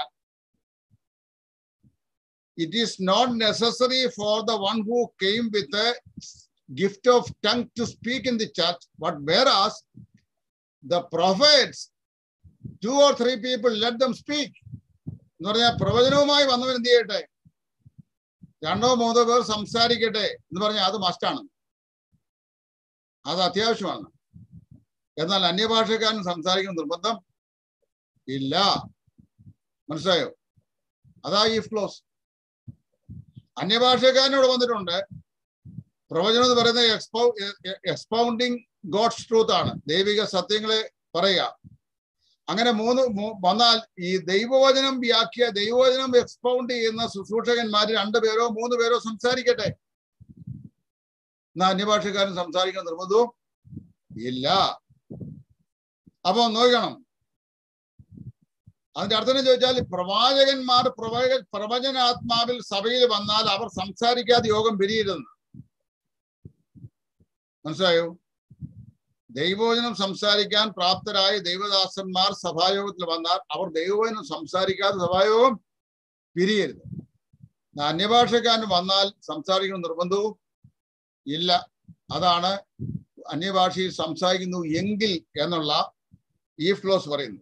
it is not necessary for the one who came with gift of tongue to speak in the church but where as the prophets two or three people let them speak എന്ന് പറഞ്ഞാൽ പ്രവചനവുമായി വന്നവൻ എന്ത് ചെയ്യട്ടെ രണ്ടോ മൂന്നോ പേർ സംസാരിക്കട്ടെ എന്ന് പറഞ്ഞാൽ അത് മസ്റ്റാണ് അത് അത്യാവശ്യമാണ് എന്നാൽ അന്യഭാഷക്കാരൻ സംസാരിക്കുന്ന നിർബന്ധം ഇല്ല മനസ്സിലായോ അതാ ഈ ക്ലോസ് അന്യഭാഷക്കാരനോട് വന്നിട്ടുണ്ട് പ്രവചനം എന്ന് പറയുന്നത് എക്സ്പൗ എക്സ്പൗണ്ടിങ് ഗോഡ്സ് ട്രൂത്ത് ആണ് ദൈവിക സത്യങ്ങളെ പറയുക അങ്ങനെ മൂന്ന് വന്നാൽ ഈ ദൈവവചനം വ്യാഖ്യ ദൈവവചനം എക്സ്പൗണ്ട് ചെയ്യുന്ന ശുശ്രൂഷകന്മാർ രണ്ടുപേരോ മൂന്ന് പേരോ സംസാരിക്കട്ടെ എന്നാ അന്യഭാഷക്കാരൻ സംസാരിക്കുന്ന നിർബന്ധവും ഇല്ല അപ്പൊ നോക്കണം അതിന്റെ അർത്ഥം ചോദിച്ചാൽ പ്രവാചകന്മാർ പ്രവച പ്രവചനാത്മാവിൽ സഭയിൽ വന്നാൽ അവർ സംസാരിക്കാതെ യോഗം പിരിയരുതെന്ന് മനസ്സിലായോ ദൈവവചനം സംസാരിക്കാൻ പ്രാപ്തരായ ദൈവദാസന്മാർ സഭായോഗത്തിൽ വന്നാൽ അവർ ദൈവവചനം സംസാരിക്കാതെ സഭായോഗം പിരിയരുത് അന്യഭാഷക്കാരൻ വന്നാൽ സംസാരിക്കുന്ന നിർബന്ധവും ഇല്ല അതാണ് അന്യഭാഷയിൽ സംസാരിക്കുന്നു എങ്കിൽ എന്നുള്ള ഈ ഫ്ലോസ് പറയുന്നു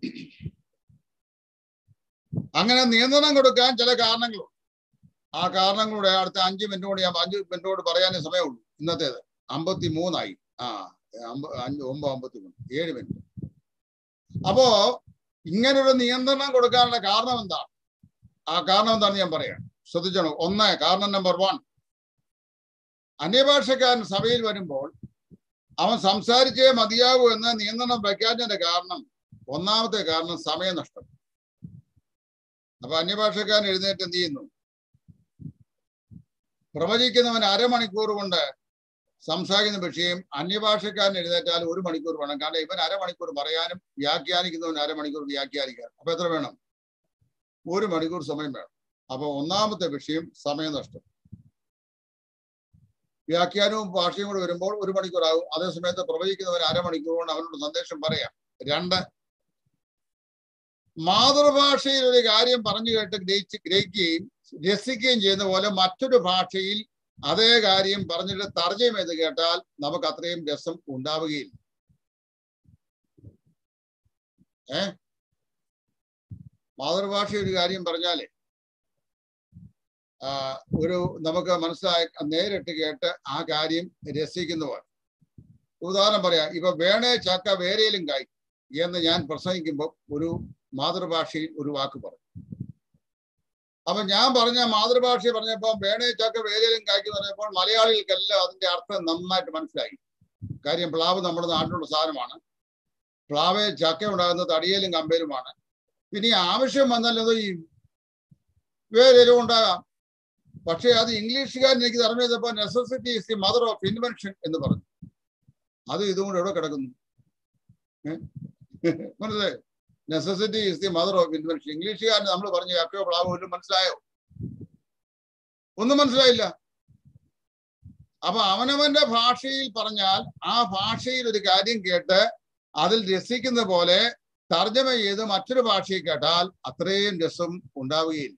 അങ്ങനെ നിയന്ത്രണം കൊടുക്കാൻ ചില കാരണങ്ങളുണ്ട് ആ കാരണങ്ങളുടെ അടുത്ത അഞ്ച് മിനിറ്റോട് ഞാൻ അഞ്ച് മിനിറ്റോട് പറയാനേ സമയമുള്ളൂ ഇന്നത്തേത് അമ്പത്തി മൂന്നായി ആ അഞ്ച് ഒമ്പത് അമ്പത്തി മൂന്ന് ഏഴ് മിനിറ്റ് അപ്പോ ഇങ്ങനൊരു നിയന്ത്രണം കൊടുക്കാനുള്ള കാരണം എന്താണ് ആ കാരണം എന്താണെന്ന് ഞാൻ പറയാം ശ്രദ്ധിച്ചോളൂ ഒന്ന് കാരണം നമ്പർ വൺ അന്യഭാഷക്കാരൻ സഭയിൽ വരുമ്പോൾ അവൻ സംസാരിച്ചേ മതിയാകൂ എന്ന് നിയന്ത്രണം വയ്ക്കാത്തതിന്റെ കാരണം ഒന്നാമത്തെ കാരണം സമയനഷ്ടം അപ്പൊ അന്യഭാഷക്കാരൻ എഴുന്നേറ്റ് എന്ത് ചെയ്യുന്നു പ്രവചിക്കുന്നവൻ അരമണിക്കൂർ കൊണ്ട് സംസാരിക്കുന്ന വിഷയം അന്യഭാഷക്കാരൻ എഴുന്നേറ്റാൽ ഒരു മണിക്കൂർ വേണം കാരണം ഇവൻ അരമണിക്കൂർ പറയാനും വ്യാഖ്യാനിക്കുന്നവൻ അരമണിക്കൂർ വ്യാഖ്യാനിക്കാൻ അപ്പൊ എത്ര വേണം ഒരു മണിക്കൂർ സമയം വേണം അപ്പൊ ഒന്നാമത്തെ വിഷയം സമയനഷ്ടം വ്യാഖ്യാനവും ഭാഷയും കൂടെ വരുമ്പോൾ ഒരു മണിക്കൂറാകും അതേസമയത്ത് പ്രവചിക്കുന്നവർ അരമണിക്കൂർ കൊണ്ട് അവനോട് സന്ദേശം പറയാം രണ്ട് മാതൃഭാഷയിൽ ഒരു കാര്യം പറഞ്ഞു കേട്ട് ഗ്രഹിച്ച് ഗ്രഹിക്കുകയും രസിക്കുകയും ചെയ്യുന്ന പോലെ മറ്റൊരു ഭാഷയിൽ അതേ കാര്യം പറഞ്ഞിട്ട് തർജ്ജമ ചെയ്ത് കേട്ടാൽ നമുക്ക് അത്രയും രസം ഉണ്ടാവുകയില്ല ഏ മാതൃഭാഷ ഒരു കാര്യം പറഞ്ഞാലേ ഒരു നമുക്ക് മനസ്സിലായി നേരിട്ട് കേട്ട് ആ കാര്യം രസിക്കുന്നവർ ഉദാഹരണം പറയാം ഇപ്പൊ വേണേ ചക്ക വേരയിലും കായ് എന്ന് ഞാൻ പ്രസംഗിക്കുമ്പോൾ ഒരു മാതൃഭാഷയിൽ ഒരു വാക്ക് പറയും അപ്പൊ ഞാൻ പറഞ്ഞ മാതൃഭാഷ പറഞ്ഞപ്പോ വേണേ ചക്ക വേരയിലും കായ്ക്ക് പറഞ്ഞപ്പോൾ മലയാളികൾക്കെല്ലാം അതിന്റെ അർത്ഥം നന്നായിട്ട് മനസ്സിലായി കാര്യം പ്ലാവ് നമ്മുടെ നാട്ടിലുള്ള സാധനമാണ് പ്ലാവ് ചക്ക ഉണ്ടാകുന്നത് തടിയേലും കമ്പയിലുമാണ് പിന്നെ ഈ ആവശ്യം വന്നല്ലോ ഈ വേരയിലും ഉണ്ടാകാം പക്ഷേ അത് ഇംഗ്ലീഷുകാരൻ എനിക്ക് തറഞ്ഞു ചെയ്തപ്പോ necessity is the mother of invention എന്ന് പറഞ്ഞു അത് ഇതുകൊണ്ട് എവിടെ കിടക്കുന്നു മനസ്സിലായോ necessity is the mother of invention ഇംഗ്ലീഷുകാരൻ നമ്മൾ പറഞ്ഞു അക്കയോ പ്ലാവോ ഒന്നും മനസ്സിലായോ ഒന്നും മനസ്സിലായില്ല അപ്പൊ അവനവന്റെ ഭാഷയിൽ പറഞ്ഞാൽ ആ ഭാഷയിൽ ഒരു കാര്യം കേട്ട് അതിൽ രസിക്കുന്ന പോലെ തർജ്ജമ ചെയ്ത് മറ്റൊരു ഭാഷയിൽ കേട്ടാൽ അത്രയും രസം ഉണ്ടാവുകയില്ല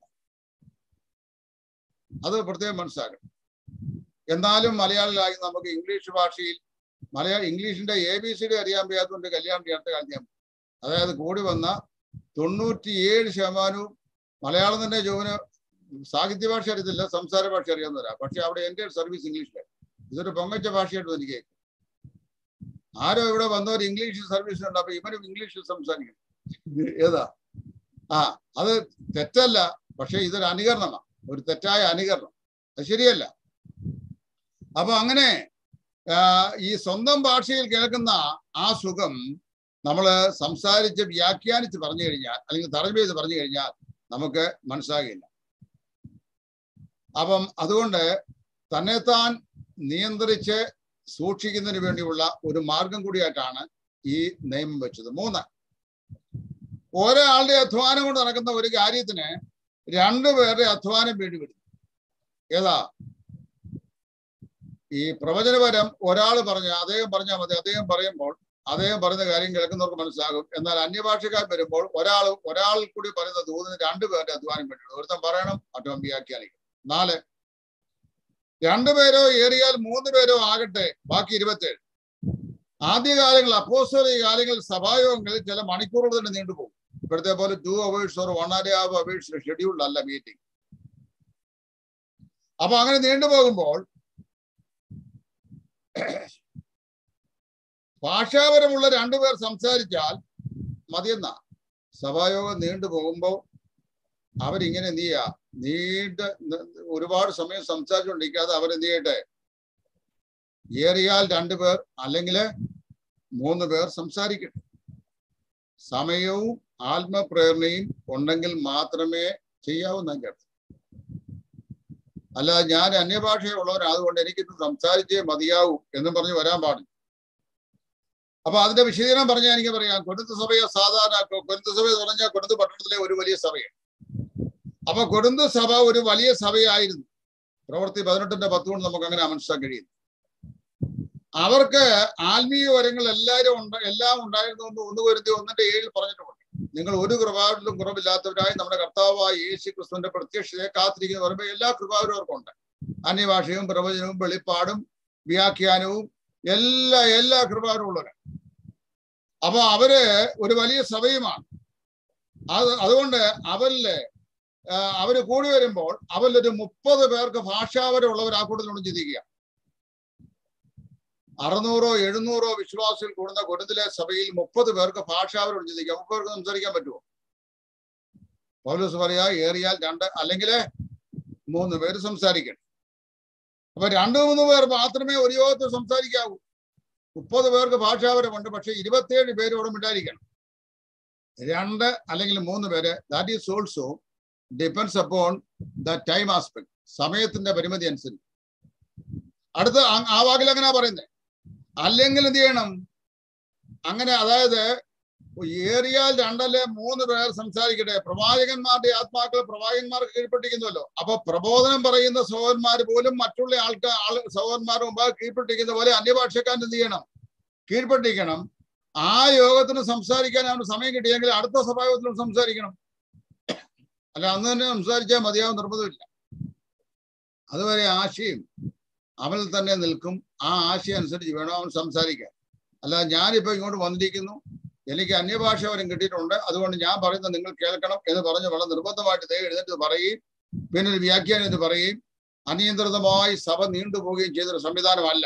അത് പ്രത്യേകം മനസ്സിലാക്കണം എന്നാലും മലയാളിലായി നമുക്ക് ഇംഗ്ലീഷ് ഭാഷയിൽ മലയാള ഇംഗ്ലീഷിന്റെ എ ബി സി ഡി അറിയാൻ വയ്യാത്തതുകൊണ്ട് കല്യാണം അടുത്ത കാലത്ത് ഞാൻ അതായത് കൂടി വന്ന തൊണ്ണൂറ്റിയേഴ് ശതമാനവും മലയാളം തന്നെ ജോവിന് സാഹിത്യ ഭാഷ അറിയത്തില്ല സംസാര ഭാഷ അറിയാവുന്നവരാ പക്ഷെ അവിടെ എൻ്റെ സർവീസ് ഇംഗ്ലീഷിലാണ് ഇതൊരു പൊങ്ങച്ച ഭാഷയായിട്ട് എനിക്ക് ആരോ ഇവിടെ വന്നവർ ഇംഗ്ലീഷ് സർവീസിലുണ്ട് അപ്പൊ ഇവരും ഇംഗ്ലീഷിൽ സംസാരിക്കണം ഏതാ ആ അത് തെറ്റല്ല പക്ഷെ ഇതൊരു അനുകരണമാണ് ഒരു തെറ്റായ അനുകരണം അത് ശരിയല്ല അപ്പൊ അങ്ങനെ ഈ സ്വന്തം ഭാഷയിൽ കേൾക്കുന്ന ആ സുഖം നമ്മൾ സംസാരിച്ച് വ്യാഖ്യാനിച്ച് പറഞ്ഞു കഴിഞ്ഞാൽ അല്ലെങ്കിൽ തർജ്ജമ ചെയ്ത് പറഞ്ഞു കഴിഞ്ഞാൽ നമുക്ക് മനസ്സിലാകില്ല അപ്പം അതുകൊണ്ട് തന്നെത്താൻ നിയന്ത്രിച്ച് സൂക്ഷിക്കുന്നതിന് വേണ്ടിയുള്ള ഒരു മാർഗം കൂടിയായിട്ടാണ് ഈ നിയമം വെച്ചത് മൂന്ന് ഒരാളുടെ അധ്വാനം കൊണ്ട് നടക്കുന്ന ഒരു കാര്യത്തിന് രണ്ടുപേരുടെ അധ്വാനം വേണ്ടി വരും ഏതാ ഈ പ്രവചനപരം ഒരാൾ പറഞ്ഞ അദ്ദേഹം പറഞ്ഞാൽ മതി അദ്ദേഹം പറയുമ്പോൾ അദ്ദേഹം പറയുന്ന കാര്യം കേൾക്കുന്നവർക്ക് മനസ്സിലാകും എന്നാൽ അന്യഭാഷക്കാർ വരുമ്പോൾ ഒരാൾ ഒരാൾ കൂടി പറയുന്ന ദൂതിന് രണ്ടുപേരുടെ അധ്വാനം വേണ്ടി വരും ഒരുത്തൻ പറയണം മറ്റവൻ വ്യാഖ്യാനിക്കും നാല് രണ്ടുപേരോ ഏറിയാൽ മൂന്ന് പേരോ ആകട്ടെ ബാക്കി ഇരുപത്തേഴ് ആദ്യകാലങ്ങളിൽ അപ്പോസ്തലിക കാലങ്ങളിൽ സഭായോഗങ്ങളിൽ ചില മണിക്കൂറുകൾ തന്നെ നീണ്ടുപോകും ഇപ്പോഴത്തെ പോലെ two hours or one and half hours scheduled അല്ല മീറ്റിംഗ് അപ്പൊ അങ്ങനെ നീണ്ടുപോകുമ്പോൾ ഭാഷാപരമുള്ള രണ്ടുപേർ സംസാരിച്ചാൽ മതിയെന്ന സഭായോഗം നീണ്ടു പോകുമ്പോൾ അവരിങ്ങനെ എന്ത് ചെയ്യുക നീണ്ട ഒരുപാട് സമയം സംസാരിച്ചുകൊണ്ടിരിക്കാതെ അവരെന്ത് ചെയ്യട്ടെ ഏറിയാൽ രണ്ടുപേർ അല്ലെങ്കിൽ മൂന്ന് പേർ സംസാരിക്കട്ടെ സമയവും ആത്മപ്രേരണയും ഉണ്ടെങ്കിൽ മാത്രമേ ചെയ്യാവുന്ന കേട്ടു അല്ല ഞാൻ അന്യഭാഷയുള്ളവരാ അതുകൊണ്ട് എനിക്കിത് സംസാരിച്ചേ മതിയാവൂ എന്നും പറഞ്ഞ് വരാൻ പാടില്ല അപ്പൊ അതിന്റെ വിശദീകരണം പറഞ്ഞാൽ എനിക്ക് പറയാം കൊടുത്ത സഭയെ സാധാരണ കൊടുത്ത സഭ എന്ന് പറഞ്ഞാൽ കൊടുത്ത പട്ടണത്തിലെ ഒരു വലിയ സഭയാണ് അപ്പൊ കൊടുന്ത സഭ ഒരു വലിയ സഭയായിരുന്നു പ്രവൃത്തി പതിനെട്ടിന്റെ പത്ത് കൊണ്ട് നമുക്ക് അങ്ങനെ മനസ്സിലാക്കാൻ കഴിയുന്നു അവർക്ക് ആത്മീയ വരങ്ങൾ എല്ലാവരും ഉണ്ട് എല്ലാം ഉണ്ടായിരുന്നു എന്ന് ഒന്ന് വരുത്തി ഒന്നിന്റെ ഏഴിൽ പറഞ്ഞിട്ടുണ്ട് നിങ്ങൾ ഒരു കൃപാവിലും കുറവില്ലാത്തവരായി നമ്മുടെ കർത്താവായ യേശു ക്രിസ്തുവിന്റെ പ്രത്യക്ഷതയെ കാത്തിരിക്കുന്ന പറയുമ്പോൾ എല്ലാ കൃപാവരും അവർക്കുണ്ട് അന്യഭാഷയും പ്രവചനവും വെളിപ്പാടും വ്യാഖ്യാനവും എല്ലാ എല്ലാ കൃപാവരും ഉള്ളവരാണ് അപ്പൊ അവര് ഒരു വലിയ സഭയുമാണ് അത് അതുകൊണ്ട് അവരില് അവര് കൂടി വരുമ്പോൾ അവരിലൊരു മുപ്പത് പേർക്ക് ഭാഷാപരമുള്ളവർ ആ കൂട്ടത്തിലൊന്നും ചിന്തിക്കുക അറുന്നൂറോ എഴുന്നൂറോ വിശ്വാസികൾ കൂടുന്ന കൊടുത്തിലെ സഭയിൽ മുപ്പത് പേർക്ക് ഭാഷാപരം ചിന്തിക്കാം മുപ്പത് പേർക്ക് സംസാരിക്കാൻ പറ്റുമോ പൗലോസ് പറയാ ഏറിയാൽ രണ്ട് അല്ലെങ്കിൽ മൂന്ന് പേര് സംസാരിക്കണം അപ്പൊ രണ്ടു മൂന്ന് പേർ മാത്രമേ ഒരു യോഗത്തിൽ സംസാരിക്കാവൂ മുപ്പത് പേർക്ക് ഭാഷാപരമുണ്ട് പക്ഷെ ഇരുപത്തിയേഴ് പേര് ഇവിടെ ഉണ്ടായിരിക്കണം രണ്ട് അല്ലെങ്കിൽ മൂന്ന് പേര് that is also depends upon the time aspect സമയത്തിന്റെ പരിമിതി അനുസരിച്ച് അടുത്ത ആ വാക്കിൽ അങ്ങനെ പറയുന്നത് അല്ലെങ്കിൽ എന്ത് ചെയ്യണം അങ്ങനെ അതായത് ഏറിയാൽ രണ്ടല്ലേ മൂന്ന് പേർ സംസാരിക്കട്ടെ പ്രവാചകന്മാരുടെ ആത്മാക്കൾ പ്രവാചകന്മാർക്ക് കീഴ്പ്പെട്ടിരിക്കുന്നുവല്ലോ അപ്പൊ പ്രബോധനം പറയുന്ന സഹോദരന്മാർ പോലും മറ്റുള്ള ആൾക്കാർ ആൾ സഹോദരന്മാരുടെ മുമ്പ് കീഴ്പ്പെട്ടിരിക്കുന്ന പോലെ അന്യഭാഷക്കാരൻ എന്ത് ചെയ്യണം കീഴ്പ്പെട്ടിരിക്കണം ആ യോഗത്തിന് സംസാരിക്കാൻ അവന് സമയം കിട്ടിയെങ്കിൽ അടുത്ത സഭായോഗത്തിലും സംസാരിക്കണം അല്ല അന്ന് തന്നെ സംസാരിച്ചാൽ മതിയാവും നിർബന്ധമില്ല അതുവരെ ആശയം അവനിൽ തന്നെ നിൽക്കും ആ ആശയം അനുസരിച്ച് വേണം അവൻ സംസാരിക്കാൻ അല്ലാതെ ഞാനിപ്പോ ഇങ്ങോട്ട് വന്നിരിക്കുന്നു എനിക്ക് അന്യഭാഷ വരും കിട്ടിയിട്ടുണ്ട് അതുകൊണ്ട് ഞാൻ പറയുന്നത് നിങ്ങൾ കേൾക്കണം എന്ന് പറഞ്ഞ് വളരെ നിർബന്ധമായിട്ട് ദൈവം എഴുന്നേറ്റ് പറയുകയും പിന്നെ ഒരു വ്യാഖ്യാനം എന്ന് പറയുകയും അനിയന്ത്രിതമായി സഭ നീണ്ടുപോവുകയും ചെയ്തൊരു സംവിധാനമല്ല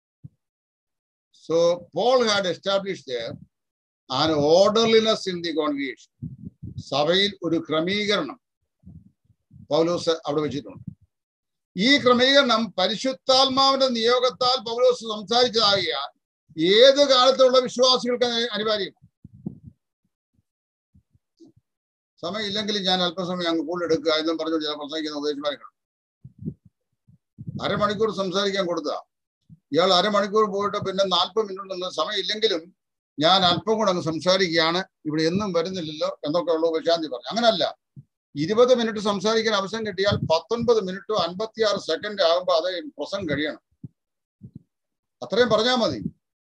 so Paul had establish an orderliness in the congregation സഭയിൽ ഒരു ക്രമീകരണം പൗലോസ് അവിടെ വെച്ചിട്ടുണ്ട് ഈ ക്രമീകരണം പരിശുദ്ധാത്മാവിന്റെ നിയോഗത്താൽ പൗലോസ് സംസാരിച്ചതാകിയാൽ ഏത് കാലത്തുള്ള വിശ്വാസികൾക്ക് അനിവാര്യം സമയം ഇല്ലെങ്കിൽ ഞാൻ അല്പസമയം അങ്ങ് കൂടുതൽ എടുക്കുക എന്നും പറഞ്ഞു ചില പ്രസംഗിക്കുന്ന ഉപദേശമായിരിക്കണം അരമണിക്കൂർ സംസാരിക്കാൻ കൊടുത്ത ഇയാൾ അരമണിക്കൂർ പോയിട്ട് പിന്നെ നാൽപ്പത് മിനിറ്റ് നിന്ന് സമയം ഇല്ലെങ്കിലും ഞാൻ അല്പം കൂടെ അങ്ങ് സംസാരിക്കുകയാണ് ഇവിടെ എന്നും വരുന്നില്ലല്ലോ എന്നൊക്കെ ഉള്ള ഉപശാന്തി പറഞ്ഞു അങ്ങനല്ല ഇരുപത് മിനിറ്റ് സംസാരിക്കാൻ അവസരം കിട്ടിയാൽ പത്തൊൻപത് മിനിറ്റോ അൻപത്തിയാറ് സെക്കൻഡ് ആകുമ്പോൾ അത് പ്രസംഗം കഴിയണം അത്രയും പറഞ്ഞാൽ മതി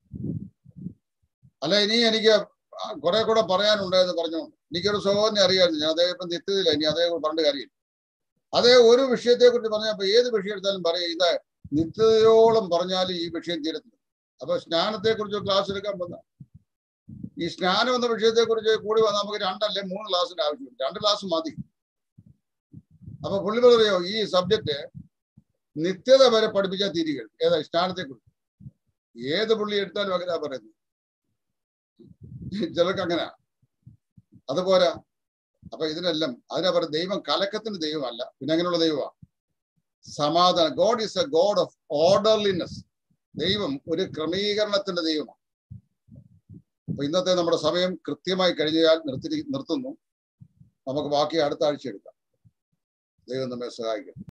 അല്ല ഇനി എനിക്ക് കുറെ കൂടെ പറയാനുണ്ട് എന്ന് പറഞ്ഞുകൊണ്ട് എനിക്കൊരു സഹോദരനെ അറിയാമായിരുന്നു ഞാൻ അദ്ദേഹം ഇപ്പം നിത്യതില്ല ഇനി അദ്ദേഹം പറഞ്ഞ കാര്യമില്ല അതേ ഒരു വിഷയത്തെ കുറിച്ച് പറഞ്ഞപ്പോ ഏത് വിഷയം എടുത്താലും പറയും ഇത് നിത്യതയോളം പറഞ്ഞാലും ഈ വിഷയം തീരത്തില്ല അപ്പൊ സ്നാനത്തെ കുറിച്ച് ക്ലാസ് എടുക്കാൻ വന്ന ഈ സ്നാനം എന്ന വിഷയത്തെ കുറിച്ച് കൂടി വന്നാൽ നമുക്ക് രണ്ടല്ലേ മൂന്ന് ക്ലാസ്സിന്റെ ആവശ്യമുണ്ട് രണ്ട് ക്ലാസ് മതി അപ്പൊ പുള്ളി പറയോ ഈ സബ്ജക്റ്റ് നിത്യത വരെ പഠിപ്പിച്ചാൽ തീരുകൾ ഏതാ സ്നാനത്തെ കുറിച്ച് ഏത് പുള്ളി എടുത്താലും അങ്ങനെ പറയുന്നത് ചിലർക്ക് അങ്ങനെ അതുപോരാ അപ്പൊ ഇതിനെല്ലാം അതിനാ പറയുന്നത് ദൈവം കലക്കത്തിന്റെ ദൈവമല്ല പിന്നെ അങ്ങനെയുള്ള ദൈവമാണ് സമാധാനം God is a God of orderliness ദൈവം ഒരു ക്രമീകരണത്തിന്റെ ദൈവമാണ് അപ്പൊ ഇന്നത്തെ നമ്മുടെ സമയം കൃത്യമായി കഴിഞ്ഞാൽ നിർത്തി നിർത്തുന്നു നമുക്ക് ബാക്കി അടുത്ത ആഴ്ച എടുക്കാം ദൈവം നമ്മെ സഹായിക്കും